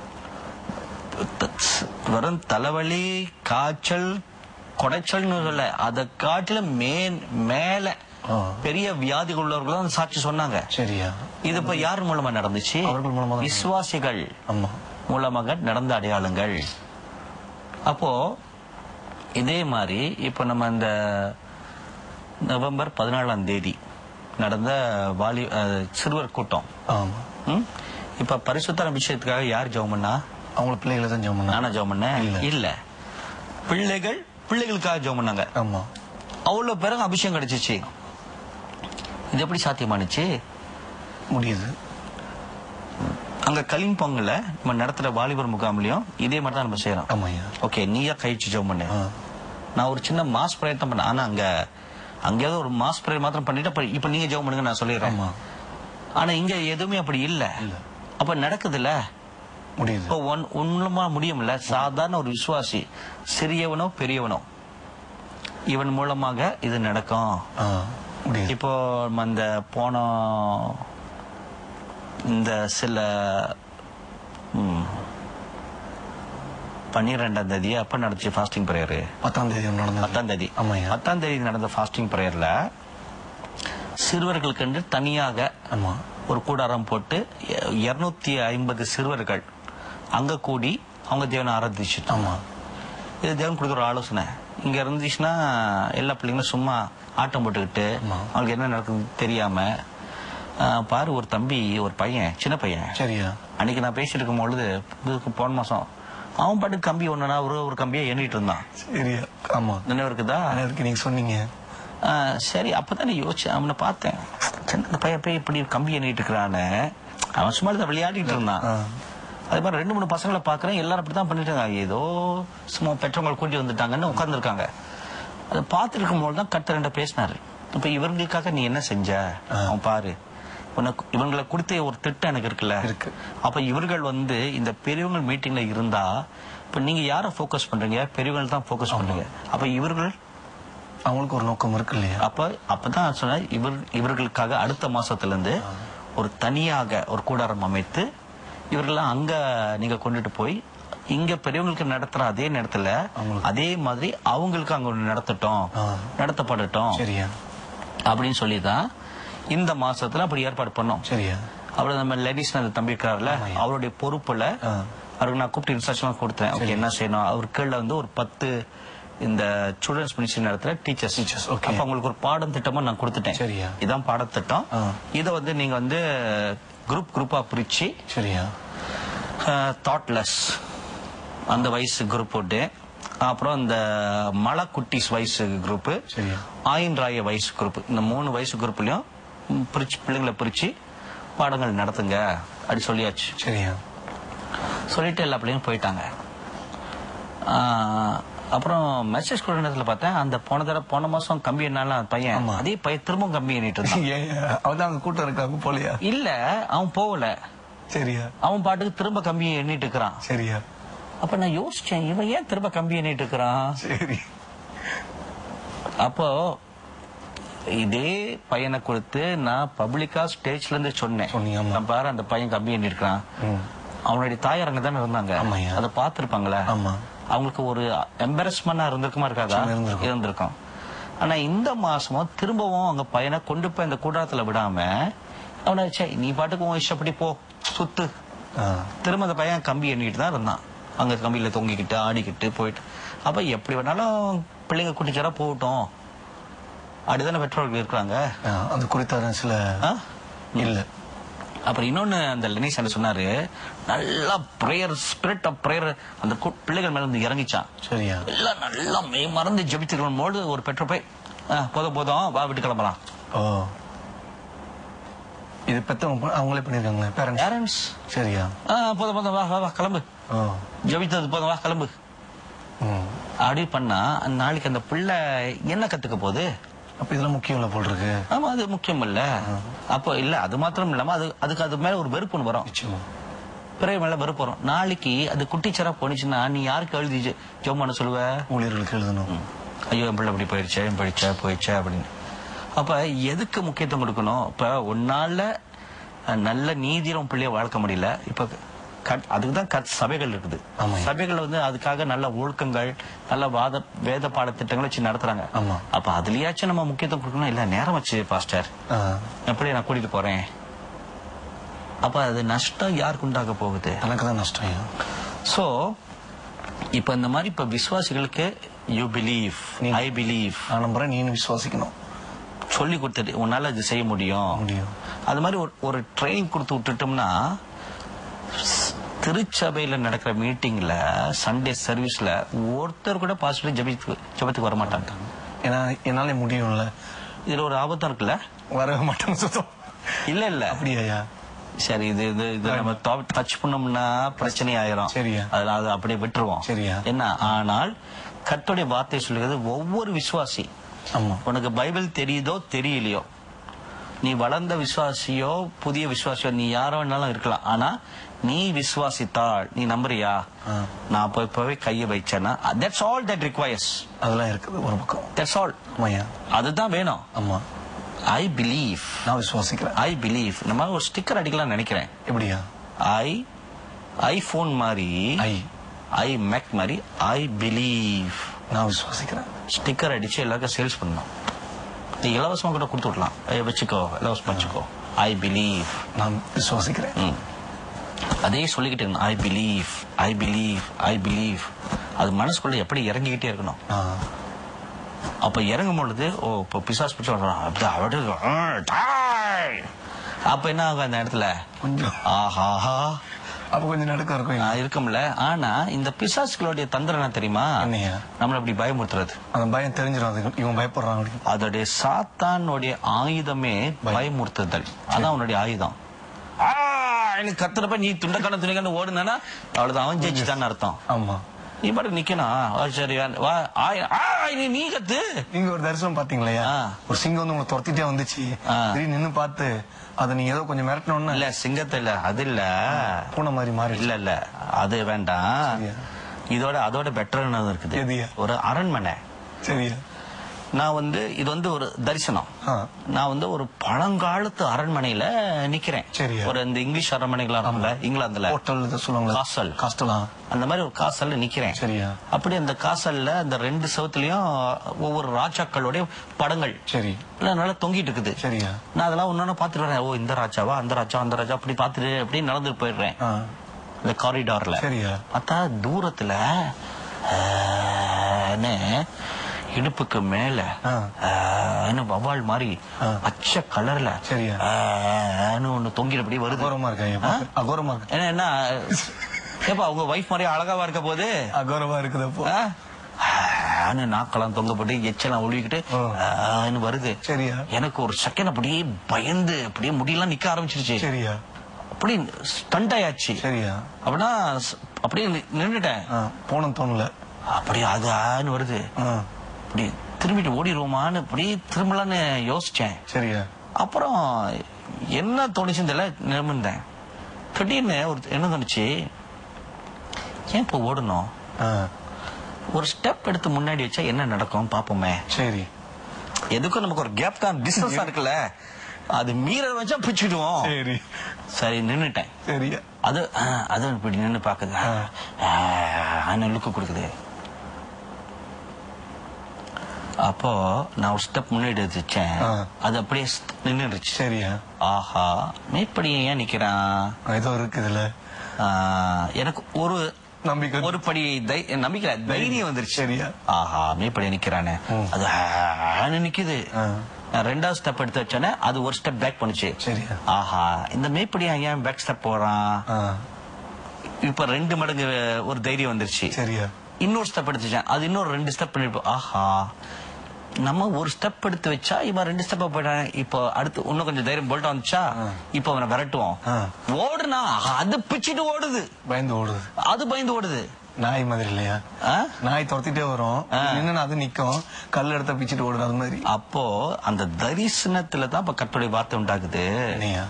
வெறும் தலைவலி காய்ச்சல் குடைச்சல்னு சொல்ல அதை காட்டில மேன் மேல ஆ, பெரிய வியாதிகள் உள்ளவர்களும் அந்த சாட்சி சொன்னாங்க சரியா இது இப்ப யார் மூலமா நடந்துச்சு அவர்கள் மூலமா தான். விசுவாசிகள் ஆமா மூலமாக நடந்த அடையாளங்கள் அப்போ இதே மாதிரி இப்ப நம்ம இந்த நவம்பர் பதினாலாம் தேதி நடந்த வாலி அஹ், சிறுவர் கூட்டம் ஆமா ம்? இப்ப பரிசுத்தர விஷயத்துக்காக யார் ஜெபம் பண்ணா அவங்கள பிள்ளைகளை தான் ஜெபம் பண்ணாங்க நானா ஜெபம் பண்ணேன் இல்ல. இல்ல பிள்ளைகள் பிள்ளைகளுக்காக ஜெபம் பண்ணாங்க ஆமா அவ்வளவு பேருக்கு அபிஷேகம் கிடைச்சிச்சு இது எப்படி சாத்தியமானுச்சு முடியுது அங்க கலிம்பொங்கல நம்ம நடத்துற வாலிபர் முகாம்லயும் இதே மாதிரி தான் நம்ம செய்யறோம் ஆமாய்யா ஓகே நீயா கழிச்சு ஜெபம் பண்ணு ஆ, நான் ஒரு சின்ன மாஸ் ப்ரேயர் தான் பண்ணேன் ஆனா அங்க அங்கேயாவது ஒரு மாஸ் ப்ரேயர் மாத்திரம் பண்ணிட்டு அப்ப இப்ப நீங்க ஜெபம் பண்ணுங்க நான் சொல்லிடுறேன் ஆமா ஆனா இங்க எதுவுமே அப்படி இல்ல இல்ல. அப்ப நடக்குதுல்ல முடியுது இப்போ ஒன் உண்மைமா முடியும்ல சாதாரண ஒரு விசுவாசி சிறியவனோ பெரியவனோ இவன் மூலமாக இது நடக்கும் ஆ, முடியுது இப்போ நம்ம இந்த போன இந்த சில ம், பன்னிரெண்டாம் தேதி அப்ப நடந்துச்சு ஃபாஸ்டிங் பிரேயரு பத்தாம் தேதி ஒண்ணு நடந்தது பத்தாம் தேதி ஆமாய்யா பத்தாம் தேதி நடந்த ஃபாஸ்டிங் பிரேயர்ல சிறுவர்களுக்கு என்று தனியாக ஆமா ஒரு கூடாரம் போட்டு இருநூத்தி ஐம்பது சிறுவர்கள் அங்க கூடி அவங்க தேவனை ஆராதிச்சுட்டு ஆமா இது தேவன் கொடுக்குற ஒரு ஆலோசனை இங்க இருந்துச்சுன்னா எல்லா பிள்ளைங்களும் சும்மா ஆட்டம் போட்டுக்கிட்டு ஆமா. அவங்களுக்கு என்ன நடக்குதுன்னு தெரியாம ஆ, பாரு ஒரு தம்பி ஒரு பையன் சின்ன பையன் சரியா அன்னைக்கு நான் பேசிட்டு இருக்கும் பொழுது இதுக்கு போன மாசம் அவன் பாட்டுக்கு கம்பி ஒண்ணுனா ஒரு ஒரு கம்பியை எண்ணிட்டு இருந்தான் சரியா ஆமா நினைவு இருக்குதா இருக்கு நீங்க சொன்னீங்க ஆ, சரி அப்பதான் யோசிச்சேன் அவனை பார்த்தேன் சின்ன பையன் போய் இப்படி கம்பி எண்ணிட்டு இருக்கிறான்னு அவன் சும்மா இதை விளையாடிட்டு இருந்தான் ஆ, அதே மாதிரி ரெண்டு மூணு பசங்களை பாக்குறேன் எல்லாரும் அப்படித்தான் பண்ணிட்டு இருக்காங்க ஏதோ சும்மா பெற்றவங்க கூட்டி வந்துட்டாங்கன்னு உட்கார்ந்துருக்காங்க அதை பார்த்துட்டு இருக்கும்போது தான் கட்ட ரெண்டு பேசினாரு இப்ப இவங்களுக்காக நீ என்ன செஞ்ச அவன் பாரு உனக்கு இவங்களை கொடுத்த ஒரு திட்டம் எனக்கு இருக்குல்ல இருக்கு. அப்ப இவர்கள் வந்து இந்த பெரியவங்க மீட்டிங்ல இருந்தா இப்ப நீங்க யார ஃபோக்கஸ் பண்றீங்க பெரியவங்க தான் ஃபோக்கஸ் பண்றீங்க அப்ப இவர்கள் அவங்களுக்கு ஒரு நோக்கம் இருக்கு இல்லையா அப்ப அப்பதான் சொன்னேன் இவர் இவர்களுக்காக அடுத்த மாசத்துல இருந்து ஒரு தனியாக ஒரு கூடாரம் அமைத்து இவர்கள்லாம் அங்க நீங்க கொண்டுட்டு போய் இங்க பெரியவங்களுக்கு நடத்துற அதே நேரத்துல அவங்களுக்கு. அதே மாதிரி அவங்களுக்கு அங்க ஒண்ணு நடத்தட்டும் ஆ. நடத்தப்படட்டும் சரியா அப்படின்னு சொல்லி தான் இந்த மாசத்துல அப்படி ஏற்பாடு பண்ணோம் சரியா அப்புறம் நம்ம லேடிஸ் அந்த தம்பி இருக்காருல்ல அவருடைய பொறுப்புல ஆ. அவருக்கு நான் கூப்பிட்டு இன்ஸ்ட்ரக்ஷன் கொடுத்தேன் ஓகே என்ன செய்யணும் அவர் கீழ வந்து ஒரு பத்து இந்த சில்ட்ரன்ஸ் மினிஸ்ட்ரி நடத்துற டீச்சர்ஸ் Teachers, okay. அப்ப அவங்களுக்கு ஒரு பாடம் திட்டமும் நான் கொடுத்துட்டேன் சரியா. இதான் பாடத்திட்டம் ஆ. இதை வந்து நீங்க வந்து குரூப் குரூப்பா பிரிச்சு சரியா தாட்லெஸ் அந்த வயசு குரூப் போட்டு அப்புறம் இந்த மலை குட்டிஸ் வயசு குரூப் சரியா. ஆயின் ராய வயசு குரூப் இந்த மூணு வயசு குரூப்லயும் ம், பிரிச்சு பிள்ளைங்களை பிரிச்சு பாடங்கள் நடத்துங்க அப்படி சொல்லியாச்சு சரியா சொல்லிட்டு எல்லா பிள்ளைங்களும் போயிட்டாங்க ஆஹ், அப்புறம் மெசேஜ் கொடுத்த நேரத்துல பார்த்தேன் அந்த போன தடவை போன மாசம் கம்பி என்னால அந்த பையன் ஆமா. அதே பையன் திரும்பவும் கம்பி எண்ணிட்டு இருந்தான் ஏன் அவதான் அங்க கூட்டம் இருக்காங்க போலியா இல்ல அவன் போகல சரியா அவன் பாட்டுக்கு திரும்ப கம்பி எண்ணிட்டு இருக்கிறான் சரியா அப்ப நான் யோசிச்சேன் இவன் ஏன் திரும்ப கம்பி எண்ணிட்டு இருக்கிறான் சரி அப்போ இதே பையனை கொடுத்து நான் பப்ளிக்கா ஸ்டேஜ்ல இருந்து சொன்னேன் சொன்னீங்க, ஆமா. நான் பாரு அந்த பையன் கம்பி எண்ணி இருக்கிறான் ம். அவனுடைய தாயார் அங்க தானே இருந்தாங்க ஆமாய்யா. அதை பார்த்திருப்பாங்களே ஆமா அவங்களுக்கு ஒரு எம்பரஸ்மெண்டா இருந்திருக்குமா இருக்காதா நிச்சயமா இருந்திருக்கும். இருந்திருக்கும் ஆனா இந்த மாசமும் திரும்பவும் அவங்க பையனை கொண்டு போய் அந்த கூடாரத்துல விடாம அவனை "ச்சே, நீ பாட்டுக்கு உன் இஷ்டப்படி போ சுத்து ஆ. திரும்ப அந்த பையன் கம்பி எண்ணிட்டு தான் இருந்தான் அங்க கம்பியில தொங்கிக்கிட்டு ஆடிக்கிட்டு போயிட்டு அப்ப எப்படி வேணாலும் பிள்ளைங்க குட்டிச்சாரா போகட்டும் அப்படிதானே பெற்றோர்கள் இருக்கிறாங்க ஆ, அது குறித்தான சில ஆ? இல்ல அப்புறம் இன்னொன்னு அந்த லெனிஸ் என்ன சொன்னாரு நல்லா பிரேயர் ஸ்பிரிட் ஆஃப் பிரேயர் அந்த கு- பிள்ளைகள் மேல இருந்து இறங்கிச்சான் சரியா எல்லாம் நல்லா மெய் மறந்து ஜபித்துக்கணும் போது ஒரு பெற்றோர் போய் "ஆ, போதும் போதும் வா விட்டு கிளம்பலாம் ஓ இது பெத்தவங்க ப- அவங்களே பண்ணிருக்காங்களே பேரண்ட்ஸ் பேரண்ட்ஸ் சரியா போதும் போதும் வா வா வா கிளம்பு ஓ ஜபித்தது போதும் வா கிளம்பு ம். அப்படி பண்ணா அந்த நாளைக்கு அந்த பிள்ளை என்ன கத்துக்க போகுது அப்ப இதெல்லாம் முக்கியம் இல்ல போல் இருக்கு ஆமா அது முக்கியம் இல்ல அப்போ இல்ல அது மாத்திரம் இல்லாம அது அதுக்கு அது மேல ஒரு வெறுப்பு ஒண்ணு வரும் நிச்சயமா பிறகு மேல வெறுப்பு வரும் நாளைக்கு அது குட்டிச்சரா போனுச்சுன்னா நீ யாருக்கு எழுதி ஜெ- ஜெபம் பண்ண சொல்லுவ ஊழியர்களுக்கு எழுதணும் ஐயோ என் பிள்ளை இப்படி போயிடுச்சே என் படிச்சா போயிடுச்சா அப்படின்னு அப்ப எதுக்கு முக்கியத்துவம் கொடுக்கணும் இப்ப ஒன்னால அஹ், நல்ல நீதியில உன் பிள்ளைய வளர்க்க முடியல இப்ப கட்- அதுக்கு தான் கட் சபைகள் இருக்குது ஆமாய்யா. சபைகள் வந்து அதுக்காக நல்ல ஒழுக்கங்கள் நல்ல வாத வேத பாடத்திட்டங்களை வச்சு நடத்துறாங்க ஆமா. அப்ப அதுலயாச்சும் நம்ம முக்கியத்துவம் கொடுக்கணும் இல்ல நேரம் வச்சு பாஸ்டர் ஆ. எப்படி நான் கூட்டிட்டு போறேன் அப்ப அது நஷ்டம் யாருக்கு உண்டாக போகுது எனக்கு தான் நஷ்டம் ஐயா. சோ இப்ப இந்த மாதிரி இப்ப விசுவாசிகளுக்கு யூ பிலீவ் நீ- ஐ பிலீவ் நான் நம்புறேன் நீனும் விசுவாசிக்கணும் சொல்லி கொடுத்துட்டு உன்னால இது செய்ய முடியும் முடியும் அது மாதிரி ஒரு ஒரு ட்ரைனிங் கொடுத்து விட்டுட்டோம்னா ஸ்- திருச்சபையில நடக்கிற மீட்டிங்ல சண்டே சர்வீஸ்ல ஒருத்தர் கூட பாசிட்டிவ் ஜபித்து ஜபத்துக்கு வர மாட்டாங்க ஏன்னா என்னால முடியும்ல இதுல ஒரு ஆபத்தம் இருக்குல்ல வரவே மாட்டேன் சுத்தம் இல்ல இல்ல அப்படியா சரி இது இது இது நம்ம டச் பண்ணோம்னா பிரச்சனை ஆயிரும் சரியா. அதனால அதை அப்படியே விட்டுருவோம் சரியா. என்ன ஆனால் கர்த்தருடைய வார்த்தை சொல்லுகிறது ஒவ்வொரு விசுவாசி ஆமா உனக்கு பைபிள் தெரியுதோ தெரியலையோ நீ வளர்ந்த விசுவாசியோ புதிய விசுவாசியோ நீ யார வேணாலும் இருக்கலாம் ஆனா நீ விசுவாசித்தாள் நீ நம்புறியா ஆ. நான் போய் போய் கையை வைச்சேன்னா தட்ஸ் ஆல் தட் ரிக்வயர்ஸ் அதெல்லாம் இருக்குது ஒரு பக்கம் தட்ஸ் ஆல் ஆமாய்யா அதுதான் வேணும் ஆமா ஐ பிலீவ் நான் விசுவாசிக்கிறேன் ஐ பிலீவ் நம்ம ஒரு ஸ்டிக்கர் அடிக்கலாம் நினைக்கிறேன் எப்படியா ஐ ஐபோன் மாதிரி ஐ ஐ மேக் மாதிரி ஐ பிலீவ் நான் விசுவாசிக்கிறேன் ஸ்டிக்கர் அடிச்சு எல்லாருக்கும் சேல்ஸ் பண்ணணும் நீ இலவசமா கூட கொடுத்து விடலாம் ஏய், வச்சுக்கோ இலவசமா வச்சுக்கோ ஐ பிலீவ் நான் விசுவாசிக்கிறேன் அதே சொல்லிக்கிட்டு இருக்கணும் I believe I believe I believe அது மனசுக்குள்ள எப்படி இறங்கிக்கிட்டே இருக்கணும் ஆ. அப்ப இறங்கும் பொழுது ஓ இப்போ பிசாஸ் பிடிச்சு வர்றான். அப்படி அவடு ஆ, டாய். அப்ப என்ன ஆகும் அந்த இடத்துல கொஞ்சம் ஆஹாஹா அப்ப கொஞ்சம் நடுக்கம் இருக்கும் ஆ, இருக்கும்ல ஆனா இந்த பிசாசுகளுடைய தந்திரம் என்ன தெரியுமா என்னையா? நம்மள அப்படி பயமுறுத்துறது அந்த பயம் தெரிஞ்சிடும் அது இவன் பயப்படுறான் அப்படின்னு அதோடைய சாத்தானுடைய ஆயுதமே பயமுறுத்துதல் அதான் அவனுடைய ஆயுதம் ஆ, எனக்கு கத்துறப்ப நீ துண்டக்கான துணிக்கான ஓடுனா அவ்வளவுதான் அவன் ஜெயிச்சுட்டான்னு அர்த்தம் ஆமா நீ பாட்டு நிக்கணும் ஆ, சரி வா ஆய், ஆய், நீ- நீ கத்து நீங்க ஒரு தரிசனம் பாத்தீங்களா ஆ. ஒரு சிங்கம் வந்து உங்களை துரத்திட்டே வந்துச்சு ஆ. திடீர்னு நின்னு பார்த்து அதை நீங்க ஏதோ கொஞ்சம் மிரட்டணும்னு இல்ல சிங்கத்தை இல்ல அது இல்ல பூனை மாதிரி மாறி இல்ல இல்ல அது வேண்டாம் சரியா. இதோட அதோட பெட்டர் இருக்குது எதுயா? ஒரு அரண்மனை சரியா நான் வந்து இது வந்து ஒரு தரிசனம் ஆ. நான் வந்து ஒரு பழங்காலத்து அரண்மனையில நிக்கிறேன் சரியா. ஒரு இந்த இங்கிலீஷ் அரண்மனைகளா இருக்கும்ல இங்கிலாந்துல ஹோட்டல் இதை சொல்லுவாங்களா காசல். காஸ்டலா அந்த மாதிரி ஒரு காசல்ல நிக்கிறேன் சரியா. அப்படி அந்த காசல்ல அந்த ரெண்டு செவத்துலயும் ஒவ்வொரு ராஜாக்களுடைய படங்கள் சரி எல்லாம் நல்லா தொங்கிட்டு இருக்குது சரியா நான் அதெல்லாம் ஒன்னொன்னு பாத்துட்டு வரேன் ஓ இந்த ராஜாவா அந்த ராஜா அந்த ராஜா அப்படி பாத்துட்டு அப்படி நடந்து போயிடுறேன் ஆ. இந்த காரிடார்ல சரியா பார்த்தா தூரத்துல ஆன்னு இடுப்புக்கு மேல ஆ. ஆன்னு வவால் மாதிரி ஆ. பச்சை கலர்ல சரியா. ஆன்னு ஒண்ணு தொங்கிட்டபடி வருது அகோரமா இருக்கா அகோரமா இருக்கு ஏன்னா என்ன ஏப்பா உங்க வைஃப் மாதிரி அழகாவா இருக்க போது அகோரமா இருக்குது அப்போ ஆன்னு நாக்கெல்லாம் தொங்கப்பட்டு எச்செல்லாம் ஒழுகிக்கிட்டு ஆ. ஆன்னு வருது சரியா எனக்கு ஒரு செகண்ட் அப்படியே பயந்து அப்படியே முடியெல்லாம் நிக்க ஆரம்பிச்சிருச்சு சரியா அப்படி ஸ்டண்ட் ஆயாச்சு சரியா அப்படின்னா ஸ்- அப்படியே நி- நின்னுட்டேன் ஆ, போகணும் தோணல அப்படியே அது ஆன்னு வருது ஆ, அப்படி திரும்பிட்டு ஓடிடுவோமான்னு அப்படி திரும்பலான்னு யோசிச்சேன் சரியா அப்புறம் என்ன தோணுச்சுன்னு தெரியல நிமிர்ந்தேன் திடீர்னு ஒரு என்ன தோணுச்சு ஏன் இப்போ ஓடணும் ஆ, ஒரு ஸ்டெப் எடுத்து முன்னாடி வச்சா என்ன நடக்கும் பாப்போமே சரி எதுக்கும் நமக்கு ஒரு கேப் தான் டிஸ்டன்ஸா இருக்குல்ல அது மீற வச்சா பிடிச்சிடுவோம் சரி சரி நின்னுட்டேன் சரியா அது ஆ, அது இப்படி நின்னு பாக்குது ஆனா லுக்கு கொடுக்குது அப்போ நான் ஒரு ஸ்டெப் முன்னாடி வச்சேன் ஆ. அது அப்படியே நின்னுடுச்சு சரியா ஆஹா மேற்படி ஏன் நிக்கிறான் ஏதோ இருக்குதுல்ல ஆ, எனக்கு ஒரு நம்பிக்கை ஒரு படி தை- நம்பிக்கை இல்ல, தைரியம் வந்துருச்சு சரியா ஆஹா மேற்படி நிக்கிறானே ம். அது ஆன்னு நிக்குது ஆ, நான் ரெண்டாவது ஸ்டெப் எடுத்து வச்சோன்னே அது ஒரு ஸ்டெப் பேக் பண்ணுச்சு சரியா ஆஹா இந்த மேற்படியா ஏன் பேக் ஸ்டெப் போறான் ஆ, இப்ப ரெண்டு மடங்கு ஒரு தைரியம் வந்துருச்சு சரியா இன்னொரு ஸ்டெப் எடுத்துச்சேன் அது இன்னொரு ரெண்டு ஸ்டெப் பண்ணிருப்போம் ஆஹா நம்ம ஒரு ஸ்டெப் எடுத்து வச்சா இவன் ரெண்டு ஸ்டெப் போயிட்டான் இப்போ அடுத்து இன்னும் கொஞ்சம் தைரியம் போல்ட்டா வந்துச்சா இப்போ அவனை விரட்டுவோம் ஆ. ஓடுனா அது பிச்சுட்டு ஓடுது பயந்து ஓடுது அது பயந்து ஓடுது நாய் மாதிரி இல்லையா ஆ? நாய் துரத்திட்டே வரும் ஆ. நின்னு அது நிக்கும் கல் எடுத்த பிச்சுட்டு ஓடுது அது மாதிரி அப்போ அந்த தரிசனத்துல தான் இப்ப கட்டுரை வார்த்தை உண்டாகுது இல்லையா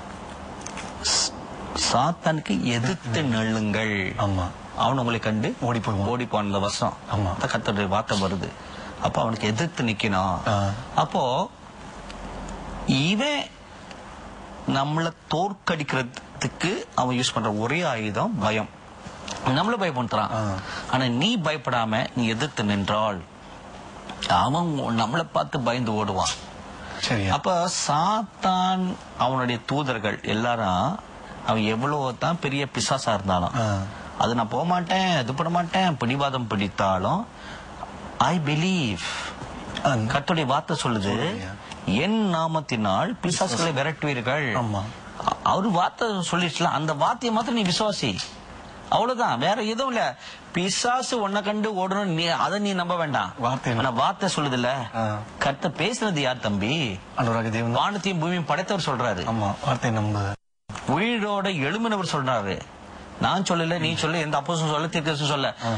சாத்தானுக்கு எதிர்த்து நெள்ளுங்கள் ஆமா அவன் உங்களை கண்டு ஓடி போய்வான். ஓடி போன அந்த வருஷம் ஆமா. அந்த கத்தருடைய வார்த்தை வருது அப்ப அவனுக்கு எதிர்த்து நிக்கணும் ஆ. அப்போ இவன் நம்மள தோற்கடிக்கிறதுக்கு அவன் யூஸ் பண்ற ஒரே ஆயுதம் பயம் நம்மள பயப்படுத்துறான் ஆ. ஆனா நீ பயப்படாம நீ எதிர்த்து நின்றால் அவன் நம்மளை பார்த்து பயந்து ஓடுவான் சரியா அப்ப சாத்தான் அவனுடைய தூதர்கள் எல்லாரும் அவன் எவ்வளவு தான் பெரிய பிசாசா இருந்தாலும் ஆ. அது நான் போக மாட்டேன் இது பண்ண மாட்டேன் பிடிவாதம் பிடித்தாலும் ஐ பிலீவ் ஆ, கர்த்தருடைய வார்த்தை சொல்லுது சொல்லுங்க. என் நாமத்தினால் பிசாசுகளை விரட்டுவீர்கள் ஆமா. அ- அவரு வார்த்தை சொல்லிடுச்சுல அந்த வார்த்தையை மாத்திரம் நீ விசுவாசி அவ்வளவுதான் வேற எதுவும் இல்ல பிசாசு உன்னை கண்டு ஓடணும் நீ அதை நீ நம்ப வேண்டாம் வார்த்தை ஆனா வார்த்தை சொல்லுதுல்ல ஆ. கர்த்த பேசுனது யார் தம்பி அனுராக தேவன் தான். வானத்தையும் பூமியும் படைத்தவர் சொல்றாரு ஆமா வார்த்தை நம்பு உயிரோட எழுமினவர் சொல்றாரு நான் சொல்லல நீ சொல்ல எந்த அப்போசும் சொல்ல தீர்க்கதரிசி சொல்ல ஆ.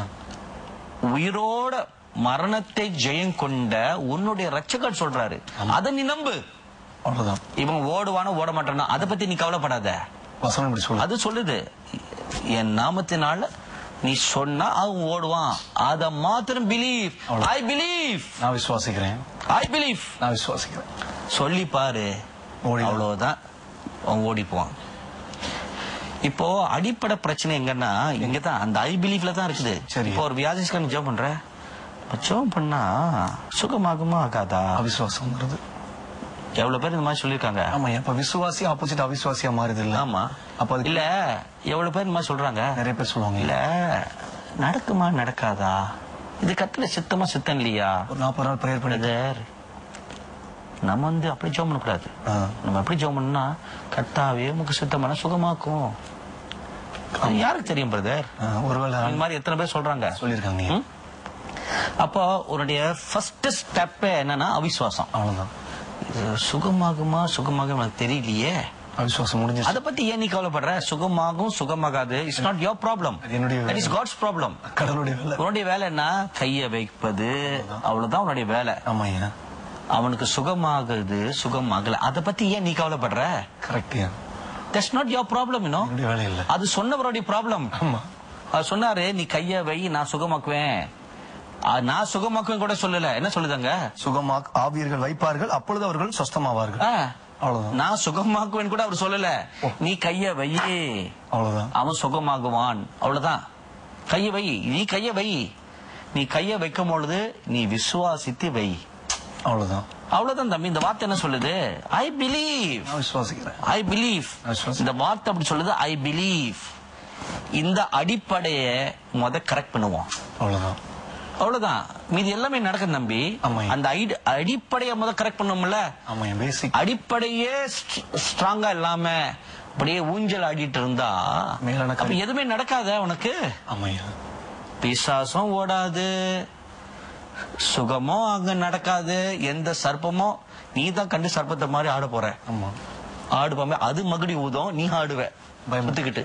உயிரோட மரணத்தை ஜெயம் கொண்ட உன்னுடைய ரட்சகர் சொல்றாரு அதை நீ நம்பு அவ்வளவுதான் இவன் ஓடுவானோ ஓட மாட்டானோ அதை பத்தி நீ கவலைப்படாத வசனம் இப்படி சொல்லு அது சொல்லுது என் நாமத்தினால நீ சொன்னா அவன் ஓடுவான் அத மாத்திரம் பிலீவ் ஐ பிலீவ் நான் விசுவாசிக்கிறேன் ஐ பிலீவ் நான் விசுவாசிக்கிறேன் சொல்லி பாரு ஓடிடுவான். அவ்வளவுதான் அவன் ஓடி போவான் இப்போ அடிப்படை பிரச்சனை எங்கன்னா இங்கதான் அந்த ஐ பிலீஃப்ல தான் இருக்குது சரி. இப்போ ஒரு வியாதிஸ்காரன் ஜெபம் பண்ற இப்ப ஜெபம் பண்ணா சுகமாகுமா ஆகாதா அவிசுவாசம்ங்கிறது எவ்வளவு பேர் இந்த மாதிரி சொல்லிருக்காங்க ஆமா அப்ப விசுவாசி ஆப்போசிட் அவிசுவாசியா மாறுது இல்ல ஆமா அப்ப அதுக்கு இல்ல எவ்வளவு பேர் இந்த மாதிரி சொல்றாங்க நிறைய பேர் சொல்லுவாங்க இல்ல நடக்குமா நடக்காதா இது கத்துல சித்தமா சித்தம் இல்லையா ஒரு நாற்பது நாள் ப்ரேயர் பண்ணி பிரதர் நம்ம வந்து அப்படி ஜெபம் பண்ணக்கூடாது ஆ. நம்ம எப்படி ஜெபம் பண்ணா கர்த்தாவே உமக்கு சுத்தமான சுகமாக்கும் அது யாருக்கு தெரியும் பிரதர் ஆ, ஒருவேளை இந்த மாதிரி எத்தனை பேர் சொல்றாங்க சொல்லியிருக்காங்க ம்? அப்போ உன்னுடைய ஃபர்ஸ்ட் ஸ்டெப் என்னன்னா அவிசுவாசம் அவ்வளவுதான் இது சுகமாகுமா சுகமாகும் எனக்கு தெரியலையே அவிசுவாசம் முடிஞ்சிச்சு அத பத்தி ஏன் நீ கவலைப்படுற சுகமாகும் சுகமாகாது இட்ஸ் நாட் யோர் ப்ராப்ளம் அது என்னுடைய தட் இஸ் காட்ஸ் ப்ராப்ளம் கடவுளுடைய வேலை உன்னுடைய வேலை என்ன கைய வைப்பது அவ்வளவுதான் உன்னுடைய வேலை ஆமாய்யா அவனுக்கு சுகமாகுது சுகமாகல அத பத்தி ஏன் நீ கவலைப்படுற கரெக்ட்யா that's not your problem you know என்னுடைய வேலை இல்ல அது சொன்னவருடைய ப்ராப்ளம் ஆமா அவர் சொன்னாரு நீ கைய வை நான் சுகமாக்குவேன் ஆ, நான் சுகமாக்குவேன் கூட சொல்லல என்ன சொல்லுதாங்க சுகமா ஆவியர்கள் வைப்பார்கள் அப்பொழுது அவர்கள் சொஸ்தமாவார்கள் ஆ, அவ்வளவுதான் நான் சுகமாக்குவேன் கூட அவர் சொல்லல நீ கைய வை அவ்வளவுதான் அவன் சுகமாகுவான் அவ்வளவுதான் கைய வை நீ கைய வை நீ கைய வைக்கும் பொழுது நீ விசுவாசித்து வை அவ்வளவுதான் அவ்வளவுதான் தம்பி இந்த வார்த்தை என்ன சொல்லுது ஐ பிலீவ் நான் விசுவாசிக்கிறேன் ஐ பிலீவ் I trust. இந்த வார்த்தை அப்படி சொல்லுது ஐ பிலீவ் இந்த அடிப்படைய முத கரெக்ட் பண்ணுவோம் அவ்வளவுதான் அவ்வளவுதான் மீதி எல்லாமே நடக்கும் தம்பி ஆமாய்யா. அந்த ஐடி- அடிப்படைய முத கரெக்ட் பண்ணுவோம்ல ஆமாய்யா பேசிக் அடிப்படையே ஸ்ட்ராங்கா இல்லாம அப்படியே ஊஞ்சல் ஆடிட்டு இருந்தா மேலான அப்ப காரியம். எதுவுமே நடக்காத உனக்கு ஆமாய்யா பிசாசும் ஓடாது சுகமும் அங்க நடக்காது எந்த சர்ப்பமோ நீ தான் கண்டு சர்ப்பத்தை மாதிரி ஆட போற ஆமா ஆடுவாம அது மகுடி ஊதும் நீ ஆடுவ பயமுத்துக்கிட்டு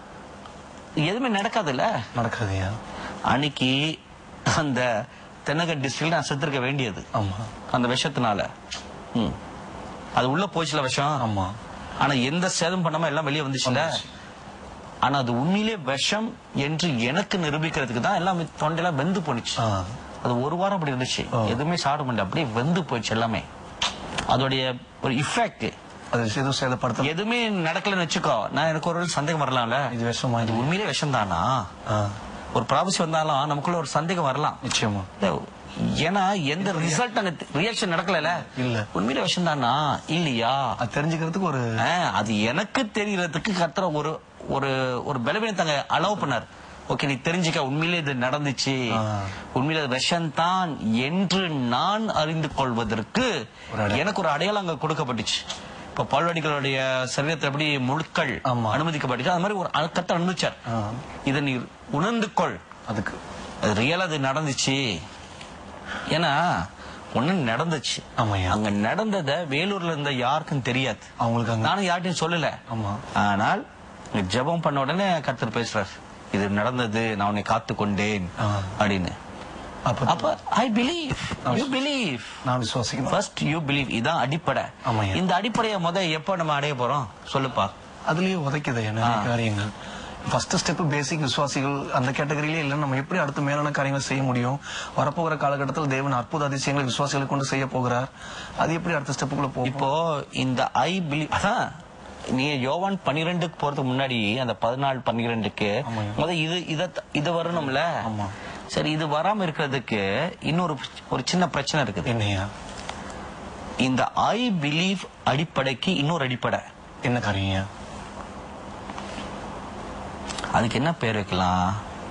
எதுவுமே நடக்காதுல்ல நடக்காதுயா அன்னைக்கு அந்த தென்னக டிஸ்ட்ரிக்ட் நான் செத்துருக்க வேண்டியது ஆமா அந்த விஷத்தினால ம். அது உள்ள போச்சுல விஷம் ஆமா ஆனா எந்த சேதம் பண்ணாம எல்லாம் வெளியே வந்துச்சுல வந்துச்சு. ஆனா அது உண்மையிலே விஷம் என்று எனக்கு நிரூபிக்கிறதுக்கு தான் எல்லாம் தொண்டையெல்லாம் வெந்து போனுச்சு ஆ. அது ஒரு வாரம் அப்படி இருந்துச்சு ஆ. எதுவுமே சாப்பிட முடியல அப்படியே வெந்து போயிடுச்சு எல்லாமே அதோடைய ஒரு இஃபெக்ட் அது எதுவும் சேதப்படுத்த எதுவுமே நடக்கலன்னு வச்சுக்கோ நான் எனக்கு ஒரு வேளை சந்தேகம் வரலாம்ல இது விஷமா இது இது உண்மையிலே விஷம் தானா ஆ, ஒரு ப்ராபசி வந்தாலும் நமக்குள்ள ஒரு சந்தேகம் வரலாம் நிச்சயமா இல்ல, ஏன்னா எந்த ரிசல்ட் அங்க ரியாக்ஷன் நடக்கல இல்ல. உண்மையிலே விஷம் தானா இல்லையா அது தெரிஞ்சுக்கிறதுக்கு ஒரு ஆ, அது எனக்கு தெரியறதுக்கு கத்துற ஒரு ஒரு ஒரு பலவீனத்தை அலோவ் பண்ணார் ஓகே நீ தெரிஞ்சுக்க உண்மையிலே இது நடந்துச்சு ஆ. உண்மையிலே விஷம்தான் என்று நான் அறிந்து கொள்வதற்கு ஒரு அடையாளம். எனக்கு ஒரு அடையாளம் அங்க கொடுக்கப்பட்டுச்சு இப்ப பால்வாடிகளுடைய சரீரத்தில் எப்படி முழுக்கள் ஆமா. அனுமதிக்கப்பட்டுச்சு அது மாதிரி ஒரு அ- கர்த்தர் அனுமதிச்சார் ஆ, இதை நீ உணர்ந்து கொள் அதுக்கு அது ரியலா அது நடந்துச்சு ஏன்னா ஒண்ணு நடந்துச்சு ஆமாய்யா அங்க நடந்தத வேலூர்ல இருந்த யாருக்கும் தெரியாது அவங்களுக்கு அங்க நானும் யார்ட்டையும் சொல்லல ஆமா ஆனால் இங்க ஜெபம் பண்ண உடனே கர்த்தர் பேசுறார் இது நடந்தது நான் உன்னை காத்து கொண்டேன் ஆ. அப்படின்னு அப்ப அப்ப ஐ பிலீவ் யூ பிலீவ் நான் விசுவாசிக்கணும் ஃபர்ஸ்ட் யூ பிலீவ் இதான் அடிப்படை ஆமாய்யா. இந்த அடிப்படையை முத எப்ப நம்ம அடைய போறோம் சொல்லுப்பா அதுலயே உதைக்குது நிறைய காரியங்கள் ஃபர்ஸ்ட் ஸ்டெப் பேசிக் விசுவாசிகள் அந்த கேட்டகரியிலே இல்லை நம்ம எப்படி அடுத்த மேலான காரியங்கள் செய்ய முடியும் வரப்போகிற காலகட்டத்தில் தேவன் அற்புத அதிசயங்களை விசுவாசிகளை கொண்டு செய்ய போகிறார் அது எப்படி அடுத்த ஸ்டெப்புக்குள்ள போகும் இப்போ இந்த ஐ பிலீவ் அதான் நீ யோவான் பன்னிரெண்டுக்கு போறதுக்கு முன்னாடி அந்த பதினாலு பன்னிரெண்டுக்கு ஆமாய்யா. முத இது இத இது வரணும்ல ஆமா சரி இது வராம இருக்கிறதுக்கு இன்னொரு ஒரு சின்ன பிரச்சனை இருக்குது என்னையா இந்த ஐ பிலீவ் அடிப்படைக்கு இன்னொரு அடிப்படை என்ன காரியம் அதுக்கு என்ன பேர் வைக்கலாம்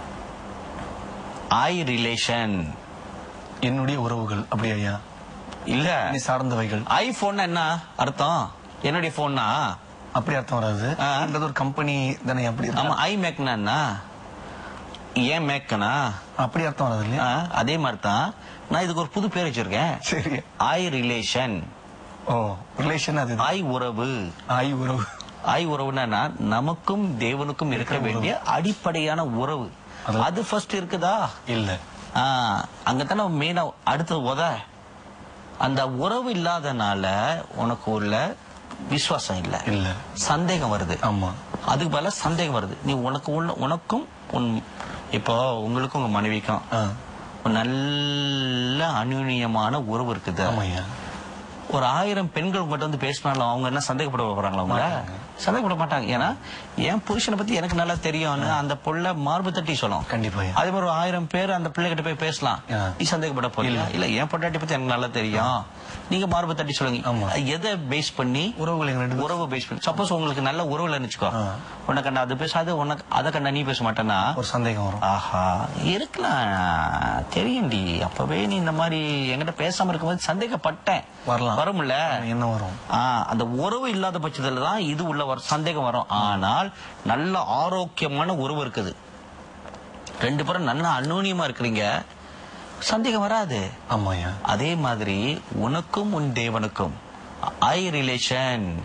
ஐ ரிலேஷன் என்னுடைய உறவுகள் அப்படியா ஐயா இல்ல நீ சார்ந்தவைகள் ஐபோன் என்ன அர்த்தம் என்னுடைய போன்னா அப்படி அர்த்தம் வராது ஆ. என்றது ஒரு கம்பெனி தானே அப்படி இருக்கு. ஆமா ஐ மேக்னா என்ன ஏன் மேக்கனா அப்படி அர்த்தம் வராது இல்லையா அதே மாதிரி தான் நான் இதுக்கு ஒரு புது பேர் வச்சிருக்கேன் சரி ஐ ரிலேஷன் ஓ ரிலேஷன் அது ஐ உறவு ஆய் உறவு ஐ உறவுனா என்ன? நமக்கும் தேவனுக்கும் இருக்க வேண்டிய அடிப்படையான உறவு அது- அது ஃபர்ஸ்ட் இருக்குதா இல்ல ஆ, அங்கதானே மெயினா அடுத்தது உத அந்த உறவு இல்லாதனால உனக்கு உள்ள விசுவாசம் இல்ல இல்ல சந்தேகம் வருது ஆமா அதுக்கு பதிலா சந்தேகம் வருது நீ உனக்கு உள்ள உனக்கும் உன் இப்போ உங்களுக்கும் உங்க மனைவிக்கும் ஆ, ஒரு நல்ல அந்யுன்யமான உறவு இருக்குது ஆமாய்யா ஒரு ஆயிரம் பெண்கள் உங்ககிட்ட வந்து பேசினாலும் அவங்க என்ன சந்தேகப்பட போறாங்களா அவங்க மாட்டாங்க. சந்தேகப்பட மாட்டாங்க ஏன்னா என் புருஷனை பத்தி எனக்கு நல்லா தெரியும்னு அந்த புள்ள மார்பு தட்டி சொல்லும் கண்டிப்பா ஐயா. அதே மாதிரி ஒரு ஆயிரம் பேர் அந்த பிள்ளை கிட்ட போய் பேசலாம் ஆ. நீ சந்தேகப்பட போறீங்க இல்ல என் பொண்டாட்டி பத்தி எனக்கு நல்லா தெரியும் நீங்க மார்பு தட்டி சொல்லுங்க ஆமா. எதை பேஸ் பண்ணி உறவுகள் எங்க ரெண்டு பேரும் உறவு பேஸ் பண்ணி சப்போஸ் உங்களுக்கு நல்ல உறவு இல்லைன்னு வச்சுக்கோ ஆ. உனக்கு கண்டா அது பேசாது உனக்கு அதை கண்டா நீ பேச மாட்டேன்னா ஒரு சந்தேகம் வரும் ஆஹா இருக்கலாம் தெரியும்டி அப்பவே நீ இந்த மாதிரி என்கிட்ட பேசாம இருக்கும்போது சந்தேகப்பட்டேன் வரலாம். வரும்ல என்ன வரும் ஆ, அந்த உறவு இல்லாத பட்சத்துல தான் இது உள்ள வர சந்தேகம் வரும் ஆனால் நல்ல ஆரோக்கியமான உறவு இருக்குது ரெண்டு பேரும் நல்ல அந்நூன்யமா இருக்கிறீங்க சந்தேகம் வராது ஆமாய்யா அதே மாதிரி உனக்கும் உன் தேவனுக்கும் ஐ ரிலேஷன்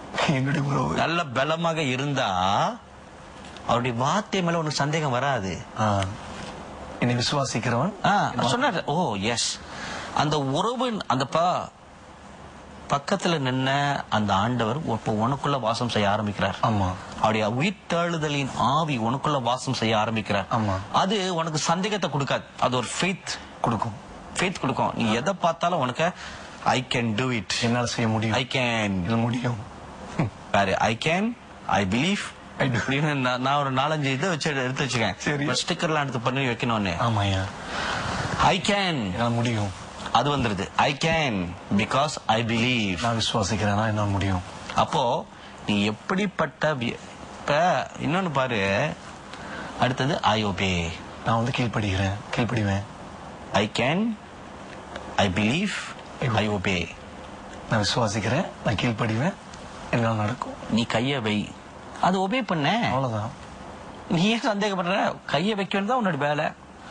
என்னுடைய உறவு நல்ல பலமாக இருந்தா அவருடைய வார்த்தை மேல உனக்கு சந்தேகம் வராது ஆ. என்னை விசுவாசிக்கிறவன் ஆ, சொன்னாரு ஓ எஸ் அந்த உறவு அந்த ப பக்கத்துல நின்ன அந்த ஆண்டவர் இப்போ உனக்குள்ள வாசம் செய்ய ஆரம்பிக்கிறார் ஆமா அவருடைய உயிர்த்தெழுதலின் ஆவி உனக்குள்ள வாசம் செய்ய ஆரம்பிக்கிறார் ஆமா. அது உனக்கு சந்தேகத்தை கொடுக்காது அது ஒரு ஃபெய்த் கொடுக்கும் ஃபெய்த் கொடுக்கும் நீ எதை பார்த்தாலும் உனக்கு ஐ கேன் டூ இட் என்னால செய்ய முடியும் ஐ கேன் இது முடியும் பாரு I can I believe I do. அப்படின்னு நான் நான் ஒரு நாலஞ்சு இதை வச்சு எடுத்து சரி. வச்சுக்கேன் ஸ்டிக்கர்லாம் எடுத்து பண்ணி வைக்கணும்னு ஆமாய்யா ஐ கேன் என்னால முடியும் அது வந்துருது I can because I believe நான் விசுவாசிக்கிறேன்னா என்னால முடியும் அப்போ நீ எப்படிப்பட்ட வி- இப்ப இன்னொன்னு பாரு அடுத்தது ஐ ஒபே நான் வந்து கீழ்ப்படிகிறேன் கீழ்ப்படிவேன் I can I believe I obey நான் விசுவாசிக்கிறேன் நான் கீழ்ப்படிவேன் என்னால நடக்கும் நீ கைய வை அது ஒபே பண்ண அவ்வளவுதான் நீ ஏன் சந்தேகப்படுற கைய வைக்க வேண்டியது உன்னோட வேலை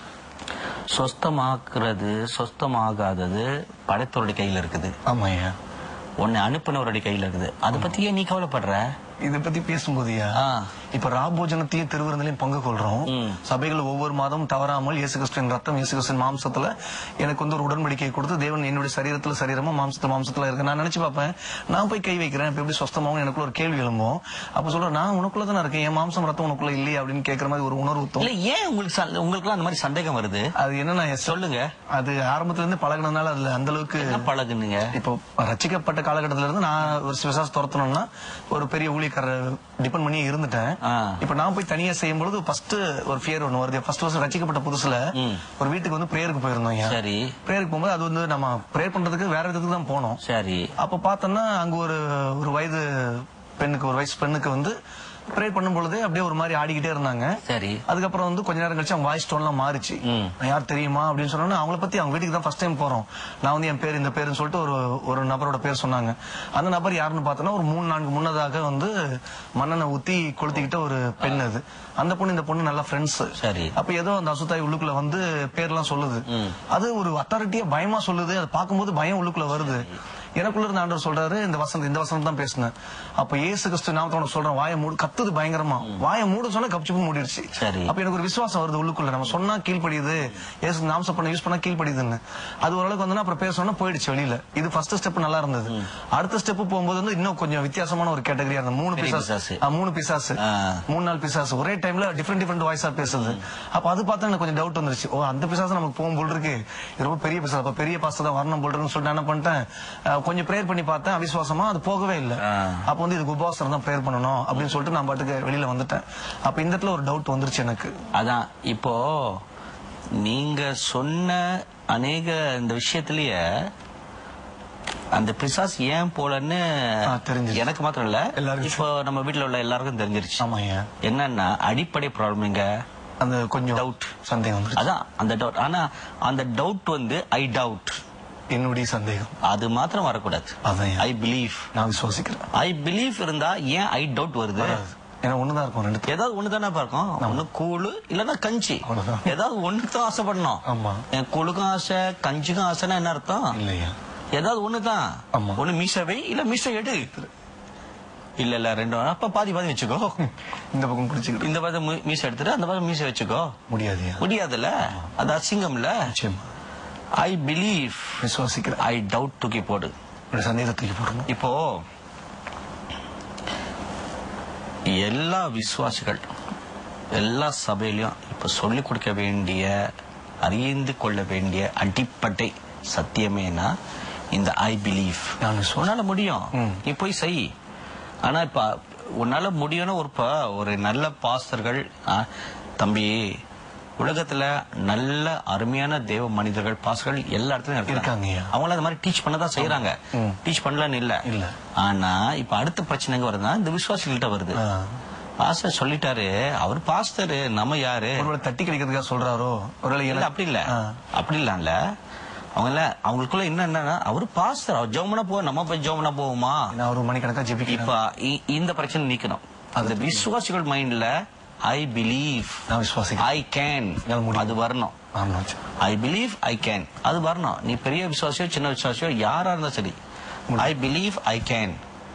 சொஸ்தமாக்குறது சொஸ்தமாகாதது படைத்தவருடைய கையில இருக்குது ஆமாய்யா உன்னை அனுப்புனவருடைய கையில இருக்குது அதை பத்தி ஏன் நீ கவலைப்படுற இதை பத்தி பேசும்போதுயா ஆ. இப்ப ராபோஜனத்தையும் திருவிருந்திலையும் பங்கு கொள்றோம் ம். சபைகள் ஒவ்வொரு மாதம் தவறாமல் இயேசு கிறிஸ்துவின் ரத்தம் இயேசு கிறிஸ்துவின் மாம்சத்துல எனக்கு வந்து ஒரு உடன்படிக்கை கொடுத்து தேவன் என்னுடைய சரீரத்துல சரீரமா மாம்சத்துல மாம்சத்துல இருக்கு நான் நினைச்சு பார்ப்பேன் நான் போய் கை வைக்கிறேன் இப்ப எப்படி சொஸ்தமாவும் எனக்குள்ள ஒரு கேள்வி எழும்பும் அப்ப சொல்றேன் நான் உனக்குள்ள தானே இருக்கேன் என் மாம்சம் ரத்தம் உனக்குள்ள இல்லையே அப்படின்னு கேட்கற மாதிரி ஒரு உணர்வு தோணும் இல்ல ஏன் உங்களுக்கு ச- உங்களுக்குலாம் அந்த மாதிரி சந்தேகம் வருது அது என்னன்னா எஸ் சொல்லுங்க அது ஆரம்பத்துல இருந்து பழகினதுனால அதுல அந்த அளவுக்கு என்ன பழகுனீங்க இப்போ ரச்சிக்கப்பட்ட காலகட்டத்துல இருந்து நான் ஒரு விசாசம் துரத்தணும்னா ஒரு பெரிய ஊழியக்காரர் டிபெண்ட் பண்ணி இருந்துட்டேன் ஆ. இப்ப நான் போய் தனியா செய்யும் பொழுது ஃபர்ஸ்ட் ஒரு ஃபியர் ஒண்ணு வருது ஃபர்ஸ்ட் வருஷம் ரச்சிக்கப்பட்ட புதுசுல ம். ஒரு வீட்டுக்கு வந்து பிரேயருக்கு போயிருந்தோம் ஐயா சரி பிரேயருக்கு போகும்போது அது வந்து நம்ம ப்ரேயர் பண்றதுக்கு வேற விதத்துக்கு தான் போனோம் சரி அப்ப பார்த்தோம்னா அங்க ஒரு ஒரு வயது பெண்ணுக்கு ஒரு வயசு பெண்ணுக்கு வந்து ப்ரேயர் பண்ணும் பொழுதே அப்படியே ஒரு மாதிரி ஆடிக்கிட்டே இருந்தாங்க சரி அதுக்கப்புறம் வந்து கொஞ்ச நேரம் கழிச்சு அவங்க வாய்ஸ் டோன்லாம் மாறிச்சு ம். நான் யார் தெரியுமா அப்படின்னு சொன்னோன்னா அவங்கள பத்தி அவங்க வீட்டுக்கு தான் ஃபர்ஸ்ட் டைம் போறோம் நான் வந்து என் பேர் இந்த பேருன்னு சொல்லிட்டு ஒரு ஒரு நபரோட பேர் சொன்னாங்க அந்த நபர் யாருன்னு பார்த்தோன்னா ஒரு மூணு நான்கு முன்னதாக வந்து மண்ணெண்ணை ஊத்தி கொளுத்திக்கிட்ட ஒரு பெண் அது அந்த பொண்ணு இந்த பொண்ணு நல்லா ஃப்ரெண்ட்ஸ் சரி அப்ப ஏதோ அந்த அசுத்தாய் உள்ளுக்குள்ள வந்து பேர்லாம் சொல்லுது ம். அது ஒரு அத்தாரிட்டியா பயமா சொல்லுது அதை பார்க்கும்போது பயம் உள்ளுக்குள்ள வருது எனக்குள்ள இருந்த ஆண்டவர் சொல்றாரு இந்த வசனம் இந்த வசனம் தான் பேசினேன் அப்ப இயேசு கிறிஸ்து நாமத்தோட சொல்றேன் வாயை மூடு கத்துது பயங்கரமா வாயை மூட சொன்னா கப்சிப்பு மூடிடுச்சு சரி. அப்ப எனக்கு ஒரு விசுவாசம் வருது உள்ளுக்குள்ள நம்ம சொன்னா கீழ்ப்படியுது இயேசு நாமசம் பண்ண யூஸ் பண்ணா கீழ்ப்படியுதுன்னு அது ஓரளவுக்கு வந்து அப்புறம் பேசணும்னா போயிடுச்சு வெளியில இது ஃபர்ஸ்ட் ஸ்டெப் நல்லா இருந்தது அடுத்த ஸ்டெப் போகும்போது வந்து இன்னும் கொஞ்சம் வித்தியாசமான ஒரு கேட்டகரியா இருந்தது மூணு பெரிய பிசாசு பிசாசு. ஆ, மூணு பிசாசு ஆ. மூணு நாள் பிசாசு ஒரே டைம்ல டிஃப்ரெண்ட் டிஃப்ரெண்ட் வாய்ஸா பேசுது அப்ப அது பார்த்தா எனக்கு கொஞ்சம் டவுட் வந்துருச்சு ஓ அந்த பிசாசு நமக்கு போகும் போல் இருக்கு இது ரொம்ப பெரிய பிசாசு அப்ப பெரிய பாஸ்டர் தான் வரணும் போல் இருக்குன்னு சொல்லிட்டு நான் என்ன பண்ணிட்டேன் அஹ், கொஞ்சம் ப்ரேயர் பண்ணி பார்த்தேன் அவிசுவாசமா அது போகவே இல்லை ஆ. அப்ப வந்து இதுக்கு உபவாசம் தான் ப்ரேயர் பண்ணணும் அப்படின்னு சொல்லிட்டு நான் பாட்டுக்கு வெளியில வந்துட்டேன் அப்ப இந்த இடத்துல ஒரு டவுட் வந்துருச்சு எனக்கு அதான் இப்போ நீங்க சொன்ன அநேக இந்த விஷயத்திலேயே அந்த பிசாஸ் ஏன் போலன்னு ஆ, தெரிஞ்சிருச்சு. எனக்கு மாத்திரம் இல்ல எல்லாருக்கும் இப்போ நம்ம வீட்ல உள்ள எல்லாருக்கும் தெரிஞ்சிருச்சு ஆமா ஐயா என்னன்னா அடிப்படை ப்ராப்ளம் இங்க அந்த கொஞ்சம் Doubt. சந்தேகம் வந்துருச்சு அதான் அந்த டவுட் ஆனா அந்த டவுட் வந்து ஐ டவுட் என்னுடைய சந்தேகம் அது மாத்திரம் வரக்கூடாது அதான் ஐயா. ஐ பிலீவ் நான் விசுவாசிக்கிறேன் ஐ பிலீவ் இருந்தா ஏன் ஐ டவுட் வருது வராது. ஏன்னா ஒண்ணுதான் இருக்கும் ரெண்டு ஏதாவது ஒண்ணுதானே பார்க்கும் ஒண்ணு கூழு இல்லன்னா கஞ்சி அவ்வளவுதான். ஏதாவது ஒண்ணுதான் ஆசைப்படணும் ஆமா என் கூழுக்கும் ஆசை கஞ்சிக்கும் ஆசைன்னா என்ன அர்த்தம் இல்லையா ஏதாவது ஒண்ணுதான் ஆமா. ஒண்ணு மீசவை இல்ல மீச எடு இல்ல இல்ல ரெண்டு அப்ப பாதி பாதி வச்சுக்கோ இந்த பக்கம் பிடிச்சிக்கிட்டு இந்த பக்கம் மீ- மீச எடுத்துட்டு அந்த பக்கம் மீச வச்சுக்கோ முடியாதுயா முடியாதுல்ல அது அசிங்கம்ல நிச்சயமா ஐ பிலீவ் விசுவாசிக்கிறேன் ஐ டவுட் தூக்கி போடு என்னோட சந்தேகத்தை தூக்கி போடணும் இப்போ எல்லா விசுவாசிகள் எல்லா சபையிலையும் இப்ப சொல்லிக் கொடுக்க வேண்டிய அறிந்து கொள்ள வேண்டிய அடிப்படை சத்தியமேனா இந்த ஐ பிலீவ் நான் விசுவாசி உன்னால முடியும் ம். நீ போய் செய் ஆனா இப்ப உன்னால முடியும்னா ஒரு இப்ப ஒரு நல்ல பாஸ்டர்கள் ஆ, தம்பி உலகத்துல நல்ல அருமையான தேவ மனிதர்கள் பாஸ்டர்கள் எல்லா இடத்துலயும் இருக்காங்கய்யா. அவங்கள அந்த மாதிரி டீச் பண்ணதான் செய்யறாங்க ம். டீச் பண்ணலன்னு இல்ல இல்ல. ஆனா இப்ப அடுத்த பிரச்சனை எங்க வருதுன்னா இந்த விசுவாசிகள்கிட்ட வருது ஆ. பாஸ்டர் சொல்லிட்டாரு அவர் பாஸ்டர் நம்ம யாரு ஒருவேளை தட்டி கழிக்கிறதுக்காக சொல்றாரோ ஒருவேளை இல்ல எனக்கு- அப்படி இல்ல ஆ. அப்படி இல்ல அவங்கள அவங்களுக்குள்ள என்ன என்னன்னா அவர் பாஸ்டர் அவர் ஜோமனா போ நம்ம போய் ஜோமனா போவோமா நான் ஒரு மணிக்கணக்கா ஜெபிக்கிறேன் இப்ப இ- இந்த பிரச்சனை நீக்கணும் அந்த விசுவாசிகள் மைண்ட்ல ஐ பிலீவ் நான் விசுவாசிக்கிறேன் ஐ கேன் என்னால முடியும். அது வரணும் ஆமா ஐ பிலீவ் ஐ கேன் அது வரணும் நீ பெரிய விசுவாசியோ சின்ன விசுவாசியோ யாரா இருந்தா சரி ஐ பிலீவ் ஐ கேன்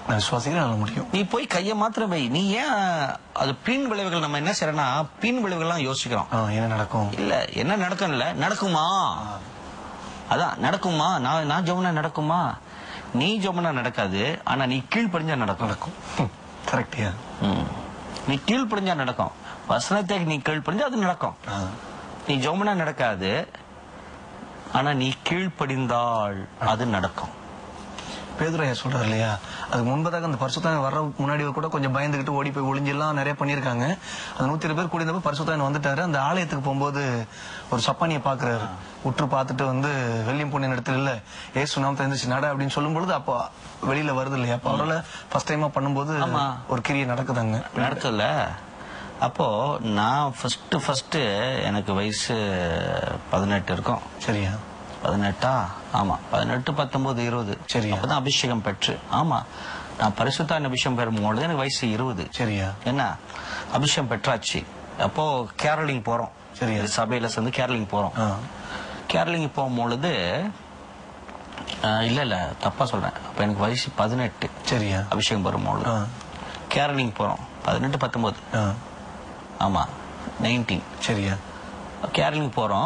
நான் விசுவாசிக்கிறேன் என்னால முடியும் நீ போய் கையை மாத்திரம் வை நீ ஏன் அது பின் விளைவுகள் நம்ம என்ன செய்யறோம்னா பின் விளைவுகள்லாம் யோசிக்கிறோம் ஆ, என்ன நடக்கும் இல்ல என்ன நடக்கும் இல்ல நடக்குமா அதான் நடக்குமா நான் நான் ஜோமனா நடக்குமா நீ ஜோமனா நடக்காது ஆனா நீ கீழ்ப்படிஞ்சா நடக்கும் நடக்கும் கரெக்டியா ம். நீ கீழ்ப்படிஞ்சா நடக்கும் வசனத்தை நீ கீழ்ப்படிஞ்சா அது நடக்கும் நீ ஜோமனா நடக்காது ஆனா நீ கீழ்ப்படிந்தால் அது நடக்கும் பேதுரையா சொல்றாரு இல்லையா அதுக்கு முன்பதாக அந்த பரிசுத்தாயன் வர்ற முன்னாடி கூட கொஞ்சம் பயந்துகிட்டு ஓடி போய் ஒளிஞ்செல்லாம் நிறைய பண்ணியிருக்காங்க அந்த நூத்தி இருபது பேர் கூடியப்ப பரிசுத்தாயன் வந்துட்டாரு அந்த ஆலயத்துக்கு போகும்போது ஒரு சப்பானியை பாக்குறாரு உற்று பார்த்துட்டு வந்து வெள்ளியம் பொண்ணின் இடத்துல இல்ல ஏசு நாம் தெரிஞ்சிச்சு நட அப்படின்னு சொல்லும் பொழுது அப்போ வெளியில வருது இல்லையா அப்போ அவரால் ஃபர்ஸ்ட் டைமா பண்ணும்போது ஆமா. ஒரு கிரியை நடக்குதாங்க நடக்கல அப்போ நான் ஃபர்ஸ்ட் ஃபர்ஸ்ட் எனக்கு வயசு பதினெட்டு இருக்கும் சரியா பதினெட்டா ஆமா பதினெட்டு பத்தொன்பது இருபது சரியா. அப்பதான் அபிஷேகம் பெற்று ஆமா நான் பரிசுத்தான் அபிஷேகம் பெறும்போது எனக்கு வயசு இருபது சரியா என்ன அபிஷேகம் பெற்றாச்சு அப்போ கேரளிங் போறோம் சரியா. இது சபையில சேர்ந்து கேரளிங் போறோம் ஆ, கேரளிங் போகும்பொழுது அஹ், இல்ல இல்ல தப்பா சொல்றேன் அப்ப எனக்கு வயசு பதினெட்டு சரியா அபிஷேகம் பெறும்பொழுது ஆ, கேரளிங் போறோம் பதினெட்டு பத்தொன்பது ஆ, ஆமா நைன்டீன் சரியா கேரளிங் போறோம்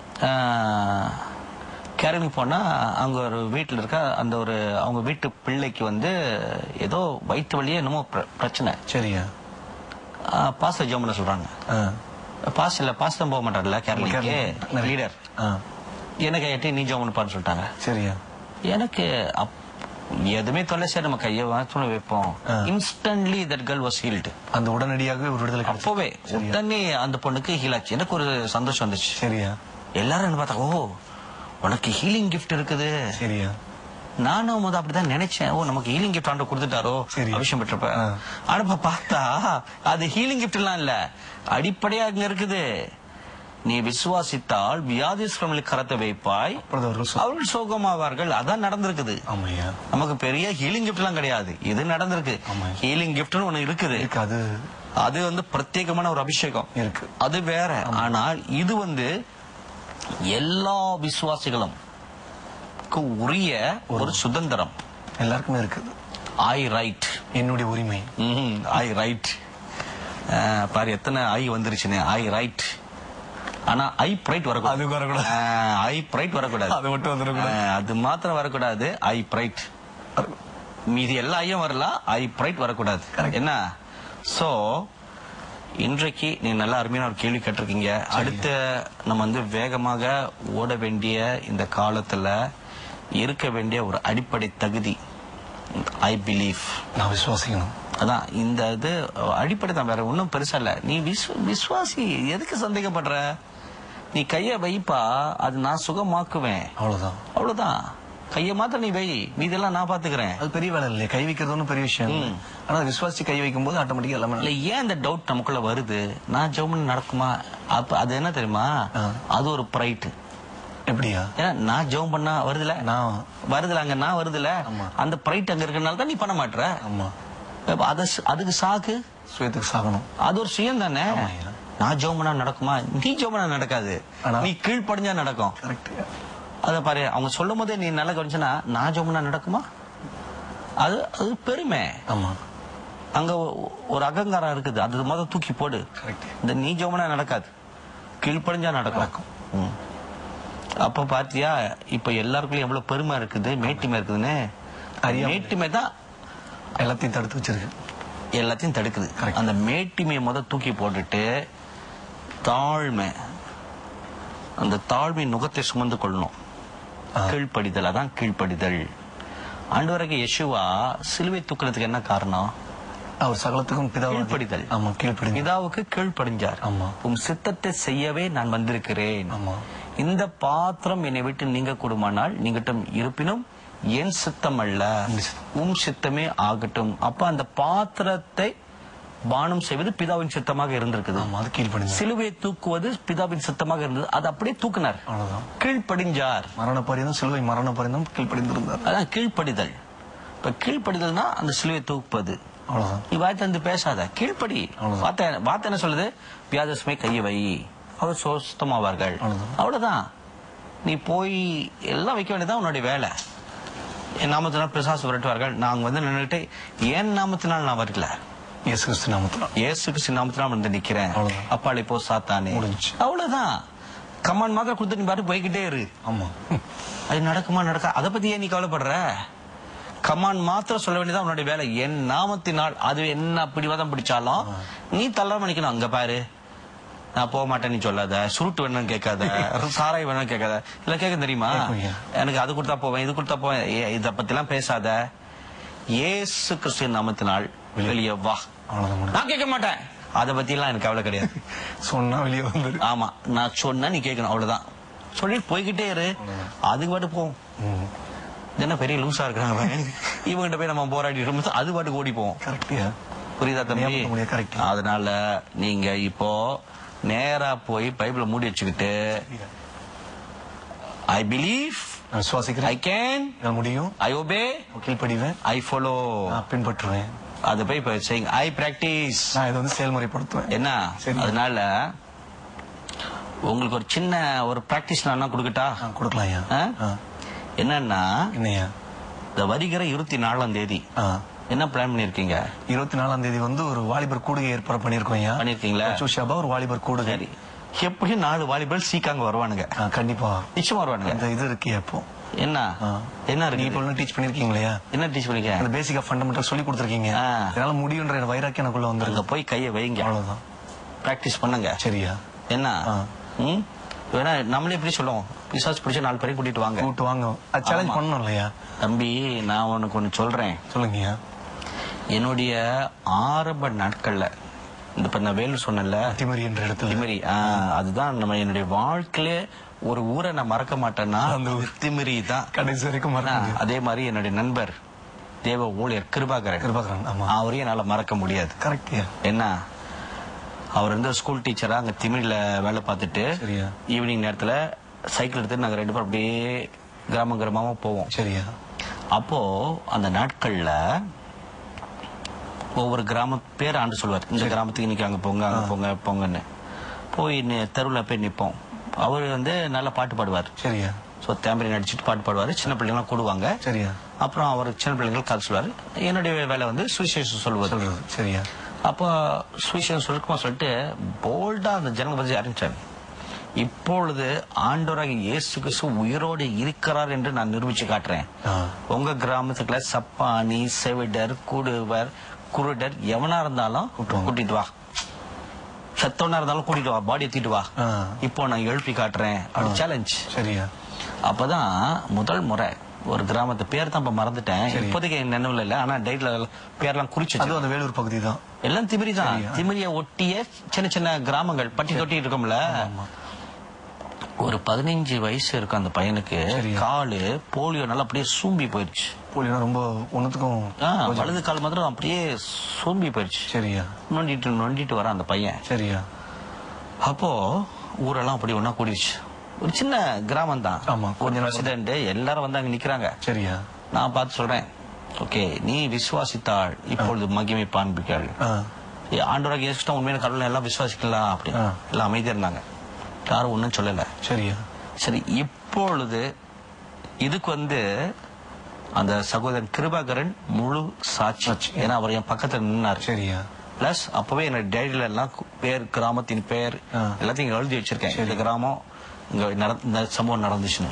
கேரளிங் போனா அங்க ஒரு வீட்டுல இருக்க அந்த ஒரு அவங்க வீட்டு பிள்ளைக்கு வந்து ஏதோ வயிற்று வழியே என்னமோ பிர- பிரச்சனை சரியா பாஸ்டர் ஜோமன சொல்றாங்க ஆ, பாஸ் இல்ல பாஸ் தான் போக மாட்டார்ல கேரளிக்கு கேரளிக்கு. லீடர் ஆ, எனக்கு எட்டி நீ ஜோமன் பான்னு சொல்லிட்டாங்க சரியா எனக்கு அப்- எதுவுமே தொல்லை சரி நம்ம கையை வாசனை வைப்போம் ஆ. Instantly that girl was healed அந்த உடனடியாகவே ஒரு விடுதலை கிடைச்சது. அப்பவே உடனே அந்த பொண்ணுக்கு ஹீல் ஆச்சு எனக்கு ஒரு சந்தோஷம் வந்துச்சு சரியா எல்லாரும் என்ன பார்த்தா ஓ உனக்கு ஹீலிங் கிஃப்ட் இருக்குது சரியா நானும் முத அப்படிதான் நினைச்சேன் ஓ நமக்கு ஹீலிங் கிஃப்ட் ஆண்டு கொடுத்துட்டாரோ சரி. அபிஷேகம் பெற்றப்ப ஆ. ஆனா இப்ப பார்த்தா அது ஹீலிங் கிஃப்ட் எல்லாம் இல்ல அடிப்படையா அங்க இருக்குது நீ விசுவாசித்தால் வியாதிஸ்ரமில் கரத்தை வைப்பாய் அப்பொழுது அவர்கள் சொ- அவர்கள் சோகமாவார்கள் அதான் நடந்திருக்குது ஆமாய்யா நமக்கு பெரிய ஹீலிங் கிஃப்ட் எல்லாம் கிடையாது இது நடந்திருக்கு ஆமா. ஹீலிங் கிஃப்ட்னு ஒண்ணு இருக்குது இருக்கு அது அது வந்து பிரத்யேகமான ஒரு அபிஷேகம் இருக்கு அது வேற ஆனால் இது வந்து எல்லா விசுவாசிகளும் உரிய ஒரு சுதந்திரம் எல்லாருக்குமே இருக்குது ஐ ரைட் என்னுடைய உரிமை ஐ ரைட் பாரு எத்தனை ஐ வந்துருச்சுன்னு ஐ ரைட் ஆனா ஐ பிரைட் வரக்கூடாது அது வரக்கூடாது. ஐ பிரைட் வரக்கூடாது அது மட்டும் வந்துடக்கூடாது. ஆஹ், அது மாத்திரம் வரக்கூடாது ஐ பிரைட் மீதி எல்லா ஐயும் வரலாம் ஐ பிரைட் வரக்கூடாது Correct. என்ன சோ இன்றைக்கு நீ நல்லா அருமையான ஒரு கேள்வி கேட்டிருக்கீங்க அடுத்த நம்ம வந்து வேகமாக ஓட வேண்டிய இந்த காலத்துல இருக்க வேண்டிய ஒரு அடிப்படை தகுதி ஐ பிலீவ் நான் விசுவாசிக்கணும் அதான் இந்த இது அடிப்படை தான் வேற ஒன்றும் பெருசா இல்ல நீ விஸ்வ விசுவாசி எதுக்கு சந்தேகப்படுற நீ கைய வைப்பா அது நான் சுகமாக்குவேன் அவ்வளவுதான் அவ்வளவுதான் கைய மாத்திரம் நீ வை மீதெல்லாம் நான் பாத்துக்கிறேன் அது பெரிய வேலை இல்லையா கை வைக்கிறது ஒன்றும் பெரிய விஷயம் இல்லை. ஆனா விசுவாசி கை வைக்கும் போது ஆட்டோமேட்டிக்கா எல்லாமே இல்ல ஏன் இந்த டவுட் நமக்குள்ள வருது நான் ஜெர்மன் நடக்குமா அப்ப அது என்ன தெரியுமா ஆ. அது ஒரு பிரைட் எப்படியா ஏன்னா நான் ஜெபம் பண்ணா வருதுல நான் வருதுல அங்க நான் வருதுல ஆமா. அந்த பிரைட் அங்க இருக்கறனால தான் நீ பண்ண மாட்ற ஆமா அப்ப அத அதுக்கு சாக்கு சுயத்துக்கு சாகணும் அது ஒரு சுயம் தானே ஆமாய்யா. நான் ஜோமனா நடக்குமா நீ ஜோமனா நடக்காது ஆனா- நீ கீழ்ப்படிஞ்சா நடக்கும் கரெக்ட் அத பாரு அவங்க சொல்லும் போதே நீ நல்லா கவனிச்சனா நான் ஜோமனா நடக்குமா அது அது பெருமை ஆமா அங்க ஒ- ஒரு அகங்காரம் இருக்குது அது முத தூக்கி போடு கரெக்ட் இந்த நீ ஜோமனா நடக்காது கீழ்ப்படிஞ்சா நடக்கும் ம். அப்ப பாத்தியா இப்ப எல்லாருக்குள்ளயும் எவ்வளவு பெருமை இருக்குது மேட்டிமை இருக்குதுன்னு அறியாமை. மேட்டிமை தான் எல்லாத்தையும் தடுத்து வச்சிருக்கு எல்லாத்தையும் தடுக்குது Correct. அந்த மேட்டிமையை முத தூக்கி போட்டுட்டு தாழ்மை அந்த தாழ்மை நுகத்தை சுமந்து கொள்ளணும் ஆ. கீழ்ப்படிதல் அதான் கீழ்ப்படிதல் ஆண்டவருக்கு யெஷுவா சிலுவை தூக்குறதுக்கு என்ன காரணம் அவர் சகலத்துக்கும் பிதாவாகி- கீழ்ப்படிதல். ஆமா கீழ்ப்படிதல் பிதாவுக்கு கீழ்ப்படிஞ்சார் ஆமா. உம் சித்தத்தை செய்யவே நான் வந்திருக்கிறேன் ஆமா இந்த பாத்திரம் என்னை விட்டு நீங்க கூடுமானால் நீங்கட்டும் இருப்பினும் என் சித்தம் அல்ல உம் சித்தம். உம் சித்தமே ஆகட்டும் அப்ப அந்த பாத்திரத்தை பானம் செய்வது பிதாவின் சித்தமாக இருந்திருக்குது ஆமா அது கீழ்ப்படிதல் சிலுவையை தூக்குவது பிதாவின் சித்தமாக இருந்தது அது அப்படியே தூக்குனார் அவ்வளவுதான் கீழ்ப்படிஞ்சார் மரண பரியந்தம் சிலுவை மரண பரியந்தம் கீழ்ப்படிந்திருந்தார் அதான் கீழ்ப்படிதல் இப்ப கீழ்ப்படிதல்னா அந்த சிலுவையை தூக்குவது அவ்வளவுதான் நீ வாய் தந்து பேசாத கீழ்ப்படி அவ்வளவுதான். வார்த்தை வார்த்தை என்ன சொல்லுது வியாதசுமை கையை வை அவர் சுத்தமாவார்கள் அவ்வளவுதான். அவ்வளவுதான் நீ போய் எல்லாம் வைக்க வேண்டியதான் உன்னுடைய வேலை என் நாமத்தினால் பிசாசு விரட்டுவார்கள் நாங்க வந்து நின்னுட்டு என் நாமத்தினால் நான் வரல இயேசு கிறிஸ்து நாமத்துல இயேசு கிறிஸ்து நாமத்தினால் வந்து நிக்கிறேன் அவ்வளவுதான். அப்பாளி போ சாத்தானே முடிஞ்சுச்சு. அவ்வளவுதான் கமான் மாத்திரம் கொடுத்து நீ பாட்டு போய்கிட்டே இரு ஆமா அது நடக்குமா நடக்க அதை பத்தி ஏன் நீ கவலைப்படுற கமான் மாத்திரம் சொல்ல வேண்டியதான் உன்னுடைய வேலை என் நாமத்தினால் அது என்ன பிடிவாதம் பிடிச்சாலும் நீ தள்ளாம நிக்கணும் அங்க பாரு நான் போக மாட்டேன் நீ சொல்லாத சுருட்டு வேணும்னு கேட்காத சாராய் வேணும்னு கேட்காத இல்ல கேட்க தெரியுமா கேட்குங்க. எனக்கு அது கொடுத்தா போவேன் இது கொடுத்தா போவேன் ஏ- இத பத்தி எல்லாம் பேசாத இயேசு கிறிஸ்துவின் நாமத்தினால் வெளியே வா அவ்வளவுதான் முடிஞ்சு. நான் கேட்க மாட்டேன் அதை பத்தி எல்லாம் எனக்கு கவலை கிடையாது சொன்னா வெளியே வந்துரு ஆமா நான் சொன்னா நீ கேட்கணும் அவ்வளவுதான் சொல்லிட்டு போய்கிட்டே இரு அதுக்கு பாட்டு போவோம் ம். இது என்ன பெரிய லூசா இருக்கிறாங்க இவங்கிட்ட போய் நம்ம போராடி இருக்கும்போது அது பாட்டுக்கு ஓடி போவோம் கரெக்டியா புரியுதா தம்பி ஞாபகம் முடியாது, correct. அதனால நீங்க இப்போ நேரா போய் பைபிள மூடி வச்சுக்கிட்டு ஐ பிலீவ் நான் விசுவாசிக்கிறேன் ஐ கேன் என்னால் முடியும் ஐ ஒபே கீழ்ப்படிவேன் ஐ ஃபாலோ நான் பின்பற்றுவேன் அது போய் இப்ப செய்யுங்க ஐ பிராக்டிஸ் நான் இதை வந்து செயல்முறைப்படுத்துவேன் என்ன சரி. அதனால உங்களுக்கு ஒரு சின்ன ஒரு பிராக்டிஸ் நான் கொடுக்கட்டா ஆ, கொடுக்கலாம் ஐயா ஆ? ஆ. என்னன்னா என்னய்யா இந்த வருகிற இருபத்தி நாலாம் தேதி ஆ. என்ன பிளான் பண்ணிருக்கீங்க இருபத்தி நாலாம் தேதி வந்து ஒரு வாலிபர் கூடுகை ஏற்பாடு பண்ணிருக்கோம் ஐயா பண்ணிருக்கீங்களா சுஷாபா ஒரு வாலிபர் கூடுகை சரி எப்படியும் நாலு வாலிபர் சீக்காங்க வருவானுங்க ஆ, கண்டிப்பா நிச்சயமா வருவானுங்க அந்த இது இருக்கு இப்போ என்ன ஆ. என்ன நீங்க இருக்கு இப்போ டீச் பண்ணிருக்கீங்களா என்ன டீச் பண்ணிக்க அந்த பேசிக்கா ஃபண்டமெண்டல் சொல்லி கொடுத்துருக்கீங்க ஆ. என்னால முடியுன்ற எனக்கு வைராக்கியம் எனக்குள்ள அங்க வந்துருக்கு போய் கைய வைங்க அவ்வளவுதான் பிராக்டிஸ் பண்ணுங்க சரியா என்ன ஆ. ம் வேணா நம்மளே எப்படி சொல்லுவோம் பிசாஸ் பிடிச்ச நாலு பேரையும் கூட்டிட்டு வாங்க கூப்பிட்டு வாங்க அது சேலஞ்ச் ஆமா. பண்ணணும் இல்லையா தம்பி நான் உனக்கு ஒண்ணு சொல்றேன் சொல்லுங்கய்யா என்னுடைய ஆரம்ப நாட்கள்ல இந்த இப்ப நான் வேலு சொன்னேன்ல அத்திமரி என்ற இடத்துல திமிரி ஆ, அதுதான் நம்ம என்னுடைய வாழ்க்கையில ஒரு ஊரை நான் மறக்க மாட்டேன்னா அந்த ஊர். திமிரி தான் கடைசி வரைக்கும் மறக்க முடியாது. அதே மாதிரி என்னுடைய நண்பர் தேவ ஊழியர் கிருபாகரன் கிருபாகரன் ஆமா அவரையும் என்னால மறக்க முடியாது கரெக்டியா என்ன அவர் வந்து ஸ்கூல் டீச்சரா அங்க திமிரில வேலை பார்த்துட்டு சரியா ஈவினிங் நேரத்துல சைக்கிள் எடுத்து நாங்க ரெண்டு பேரும் அப்படியே கிராமம் கிராமமா போவோம் சரியா அப்போ அந்த நாட்கள்ல ஒவ்வொரு கிராம பேர் ஆண்டு சொல்லுவார் இந்த கிராமத்துக்கு இன்னைக்கு அங்க போங்க அங்க போங்க போங்கன்னு போய் நி- தெருவுல போய் நிப்போம் அவர் வந்து நல்ல பாட்டு பாடுவார் சரியா ஸோ தேம்பரி நடிச்சிட்டு பாட்டு பாடுவார் சின்ன பிள்ளைங்களாம் கூடுவாங்க சரியா அப்புறம் அவர் சின்ன பிள்ளைங்களுக்கு கதை சொல்லுவார் என்னுடைய வேலை வந்து சுவிசேஷம் சொல்லுவது சொல்றது சரியா அப்போ சுவிசேஷம் சொல்லிக்குமா சொல்லிட்டு போல்டா அந்த ஜனங்களை பற்றி ஆரம்பிச்சார் இப்பொழுது ஆண்டவராக இயேசு கிறிஸ்து உயிரோடு இருக்கிறார் என்று நான் நிரூபிச்சு காட்டுறேன் ஆ. உங்க கிராமத்துக்குள்ள சப்பானி செவிடர் குடுவர் குருடர் எவனா இருந்தாலும் கூப்பிட்டு வாங்க. கூட்டிட்டு வா செத்தவனா இருந்தாலும் கூட்டிட்டு வா பாடி தூக்கிட்டு வா ஆ. இப்போ நான் எழுப்பி காட்டுறேன் அப்படி சேலஞ்ச் சரியா அப்பதான் முதல் முறை ஒரு கிராமத்து பேர் தான் இப்ப மறந்துட்டேன் சரி. இப்போதைக்கு என் நினைவுல இல்ல ஆனா டைட்ல பேர்லாம் குறிச்சு அதுவும் அந்த வேலூர் பகுதி தான் எல்லாம் திமிரி தான் சரியா. திமிரிய ஒட்டிய சின்ன சின்ன கிராமங்கள் பட்டி தொட்டி இருக்கும்ல ஆமா. ஒரு பதினஞ்சு வயசு இருக்கும் அந்த பையனுக்கு சரியா. காலு போலியோ நல்லா அப்படியே சூம்பி போயிருச்சு போலினா ரொம்ப ஒண்ணுத்துக்கும் ஆ, கொஞ்சம் வலது கால் மாத்திரம் அப்படியே சூம்பி போயிருச்சு சரியா நொண்டிட்டு நொண்டிட்டு வரான் அந்த பையன் சரியா அப்போ ஊரெல்லாம் அப்படி ஒன்னா கூடிருச்சு ஒரு சின்ன கிராமம் தான் ஆமா, ஒரு கொஞ்ச நாள் பிரசிடென்ட் எல்லாரும் வந்து அங்க நிக்கிறாங்க சரியா நான் பார்த்து சொல்றேன் ஓகே நீ விசுவாசித்தாள் இப்பொழுது மகிமை பான்பிக்கள் ஆ. ஆண்டவராக இயேசு தான் உண்மையான கடவுளை எல்லாம் விசுவாசிக்கலாம் அப்படி ஆ. எல்லாம் அமைதியா இருந்தாங்க யாரும் ஒண்ணும் சொல்லல சரியா சரி இப்பொழுது இதுக்கு வந்து அந்த சகோதரன் கிருபாகரன் முழு சாட்சி சாட்சி. ஏன்னா அவர் என் பக்கத்துல நின்னாரு சரியா பிளஸ் அப்பவே என்னோட டைரியில எல்லாம் கு- பேர் கிராமத்தின் பேர் ஆ. எல்லாத்தையும் இங்க எழுதி வச்சிருக்கேன் இந்த கிராமம் இங்க நட- இந்த சம்பவம் நடந்துச்சுன்னு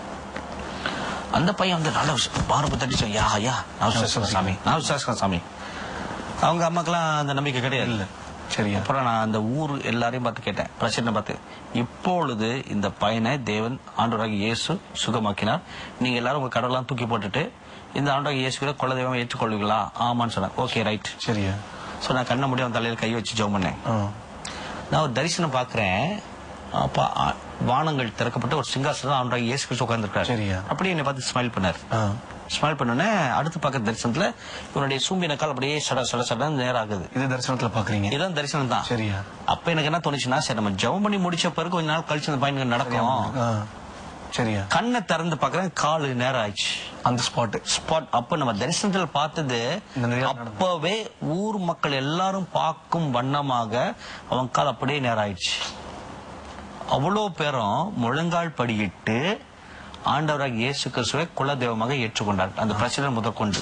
அந்த பையன் வந்து நல்ல பாரம்பு தட்டிச்சு யா யா நான் விசுவாசிக்கிறேன் சாமி நான் விசுவாசிக்கிறேன் சாமி அவங்க அம்மாக்கெல்லாம் அந்த நம்பிக்கை கிடையாது இல்ல சரியா அப்புறம் நான் அந்த ஊர் எல்லாரையும் பார்த்து கேட்டேன் பிரச்சனை பார்த்து இப்பொழுது இந்த பையனை தேவன் ஆண்டவராக இயேசு சுகமாக்கினார் நீங்க எல்லாரும் உங்க கடவுளாம் தூக்கி போட்டுட்டு இந்த ஆண்டவராக இயேசுவை கொள்ள தெய்வம் ஏற்றுக்கொள்வீங்களா ஆமான்னு சொன்னேன் ஓகே ரைட் சரியா சோ நான் கண்ண முடியும் தலையில கை வச்சு ஜெபம் பண்ணேன் ஆ. நான் ஒரு தரிசனம் பாக்குறேன் அப்ப ஆ, வானங்கள் திறக்கப்பட்டு ஒரு சிங்காசனம் ஆண்டவராக இயேசு கிறிஸ்து உட்கார்ந்திருக்காரு சரியா. அப்படியே என்னை பார்த்து ஸ்மைல் பண்ணார் ஆ. ஸ்மைல் பண்ணோன்னே அடுத்து பார்க்க தரிசனத்துல இவனுடைய சூம்பின கால் அப்படியே சட சட சடன்னு நேரம் ஆகுது இது தரிசனத்துல பாக்குறீங்க இதான் தரிசனம் தான் சரியா அப்ப எனக்கு என்ன தோணுச்சுன்னா சரி நம்ம ஜெபம் பண்ணி முடிச்ச பிறகு கொஞ்ச நாள் கழிச்சு அந்த பையனுக்கு நடக்கும் ஆ. சரியா கண்ணை திறந்து பாக்குறேன் காலு நேரம் ஆயிடுச்சு அந்த ஸ்பாட் ஸ்பாட் அப்ப நம்ம தரிசனத்துல பார்த்தது இந்த நிகழ்வு நடந்தது. அப்பவே ஊர் மக்கள் எல்லாரும் பார்க்கும் வண்ணமாக அவன் கால் அப்படியே நேரம் ஆயிடுச்சு அவ்வளோ பேரும் முழங்கால் படியிட்டு ஆண்டவராக இயேசு கிறிஸ்துவை குலதெய்வமாக ஏற்றுக்கொண்டார் அந்த பிரச்சனை முதற்கொண்டு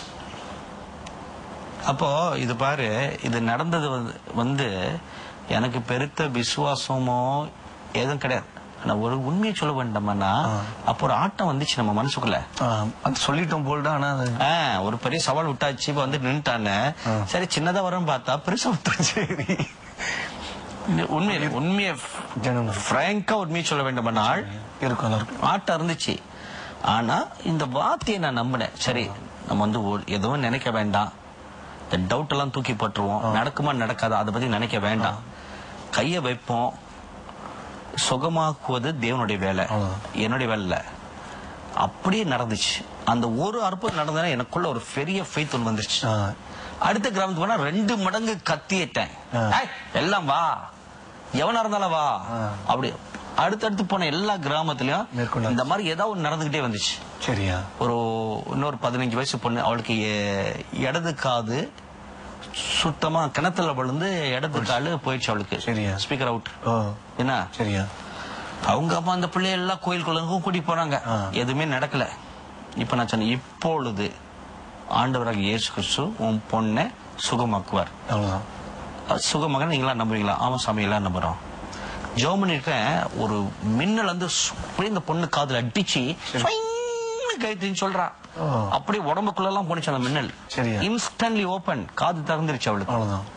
அப்போ இது பாரு இது நடந்தது வந்து- வந்து எனக்கு பெருத்த விசுவாசமோ எதுவும் கிடையாது ஆனா ஒரு உண்மையை சொல்ல வேண்டாமன்னா அப்போ ஒரு ஆட்டம் வந்துச்சு நம்ம மனசுக்குள்ள ஆ, அது சொல்லிட்டோம் போல்டா ஆனா அது ஆ, ஒரு பெரிய சவால் விட்டாச்சு இப்ப வந்து நின்ட்டானே சரி சின்னதா வரும்னு பார்த்தா பெருசா விட்டாச்சு உண்மை உண்மையை ஜனம் பிராங்கா உண்மையை சொல்ல வேண்டுமானால் இருக்கும் எல்லாருக்கும் ஆட்டம் இருந்துச்சு ஆனா இந்த வார்த்தையை நான் நம்பினேன் சரி நம்ம வந்து ஒரு- எதுவும் நினைக்க வேண்டாம் இந்த டவுட் எல்லாம் தூக்கி போட்டுருவோம் நடக்குமா நடக்காதா அதை பத்தி நினைக்க வேண்டாம் கைய வைப்போம் சுகமாக்குவது தேவனுடைய வேலை அவ்வளவுதான். என்னுடைய வேலை இல்ல அப்படியே நடந்துச்சு அந்த ஒரு அற்புதம் நடந்ததுன்னா எனக்குள்ள ஒரு பெரிய ஃபெய்த் ஒன்று வந்துருச்சு ஆ, அடுத்த கிராமத்துக்கு போனா ரெண்டு மடங்கு கத்திட்டேன் ஆ. ஏய், எல்லாம் வா எவனா இருந்தாலும் வா ஆ. அப்படி அடுத்தடுத்து போன எல்லா கிராமத்திலயும் மேற்கொண்டாச்சு. இந்த மாதிரி ஏதாவது ஒண்ணு நடந்துகிட்டே வந்துச்சு சரியா ஒரு இன்னொரு பதினஞ்சு வயசு பொண்ணு அவளுக்கு எ- இடது காது சுத்தமா கிணத்துல விழுந்து இடது காலு போயிடுச்சு அவளுக்கு சரியா. ஸ்பீக்கர் அவுட் ஓ என்ன சரியா அவங்க அம்மா அந்த பிள்ளைய எல்லாம் கோயிலுக்குள்ள கூட்டி போறாங்க ஆ. எதுவுமே நடக்கல இப்ப நான் சொன்னேன் இப்பொழுது ஆண்டவராக இயேசு கிறிஸ்து உன் பொண்ணை சுகமாக்குவார் அவ்வளவுதான் அது சுகமாக நீங்களா நம்புறீங்களா ஆமா சாமி எல்லாம் நம்புறோம் ஜோம் பண்ணிருக்கேன் ஒரு மின்னல் வந்து சு- அப்படியே இந்த பொண்ணு காதுல அடிச்சு கைத்தின்னு சொல்றா ஓ. அப்படியே உடம்புக்குள்ள எல்லாம் போனுச்சு அந்த மின்னல் சரியா. இன்ஸ்டன்ட்லி ஓபன் காது திறந்துருச்சு அவளுக்கு அவ்வளவுதான்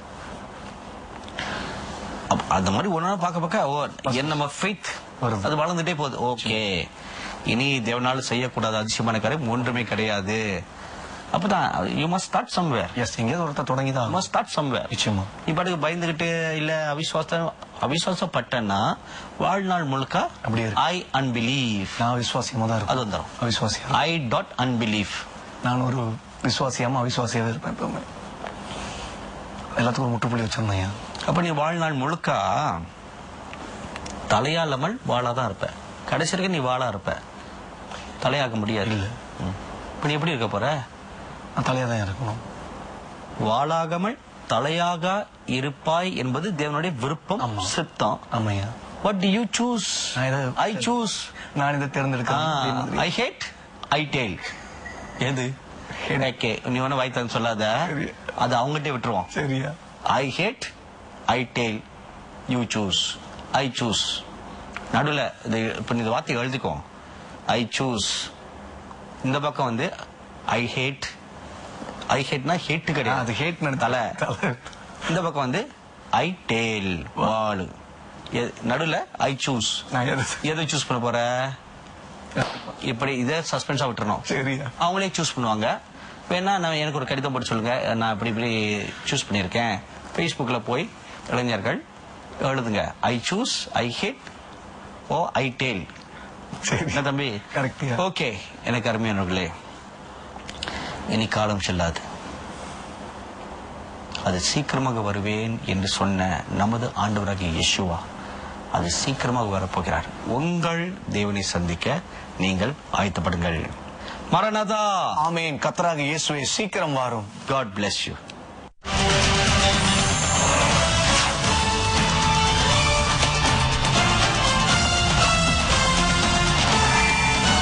அப்ப அந்த மாதிரி ஒன்னா பார்க்க பார்க்க ஓ என்ன நம்ம ஃபெய்த் வருது. அது வளர்ந்துட்டே போகுது ஓகே இனி தேவனால செய்யக்கூடாத அதிசயமான காரியம் ஒன்றுமே கிடையாது அப்பதான் you must start somewhere yes எங்கேயாவது ஒருத்தர் தொடங்கி தான் மஸ்ட் ஸ்டார்ட் சம்வேர் நிச்சயமா நீ பாட்டுக்கு பயந்துகிட்டு இல்ல அவிசுவாசம் அவிசுவாசப்பட்டேன்னா வாழ்நாள் முழுக்க அப்படியே இருக்கு. ஐ அன்பிலீவ் நான் விசுவாசியமா தான் அது இருப்பேன் வந்துடும் அவிசுவாசியா ஐ டாட் அன்பிலீவ் நான் ஒரு விசுவாசியாம அவிசுவாசியாவே இருப்பேன் எப்பவுமே எல்லாத்துக்கும் ஒரு முற்றுப்புள்ளி வச்சிருந்தேன் அப்ப நீ வாழ்நாள் முழுக்க தலையாளாமல் வாழாதான் இருப்ப கடைசி வரைக்கும் நீ வாழா இருப்ப தலையாக்க முடியாது இல்ல. ம். இப்ப நீ எப்படி இருக்க போற நான் தலையா தான் இருக்கணும் வாழாகாமல் தலையாக இருப்பாய் என்பது தேவனுடைய விருப்பம் ஆமா. சித்தம் ஆமையா வாட் டு யூ சூஸ் நான் இதை- ஐ சூஸ் நான் இதை தேர்ந்தெடுக்கிறேன் ஐ ஹேட் ஐ டெய்ல் எது ஓகே நீ ஒன்னும் வாய்த்தான்னு சொல்லாத சரி. அது அவங்ககிட்ட விட்டுருவோம் சரியா I head I tail you choose I choose நடுவில் இது இப்போ இந்த வார்த்தை எழுதிக்கோ ஐ சூஸ் இந்த பக்கம் வந்து ஐ ஹேட் ஐ ஹேட்னா ஹேட் அது கிடையாது ஹேட் தலை தலை இந்த பக்கம் வந்து ஐ டேல் வாலு நடுவில் ஐ சூஸ் நான் எது எதை சூஸ் பண்ண போற இப்படி இதை சஸ்பென்ஸா விட்டுறணும் சரியா அவங்களே சூஸ் பண்ணுவாங்க வேணா நான் எனக்கு ஒரு கடிதம் போட்டு சொல்லுங்க நான் இப்படி இப்படி சூஸ் பண்ணியிருக்கேன் ஃபேஸ்புக்ல போய் இளைஞர்கள் எழுதுங்க I choose I hit oh I tail சரி என்ன தம்பி Correct, yeah. ஓகே எனக்கு அருமையானவர்களே இனி காலம் செல்லாது அது சீக்கிரமாக வருவேன் என்று சொன்ன நமது ஆண்டவராகிய யெஷுவா அது சீக்கிரமாக வரப்போகிறார் உங்கள் தேவனை சந்திக்க நீங்கள் ஆயத்தப்படுங்கள் மரணதா ஆமேன் கத்தராக இயேசுவே சீக்கிரம் வாரும் காட் bless you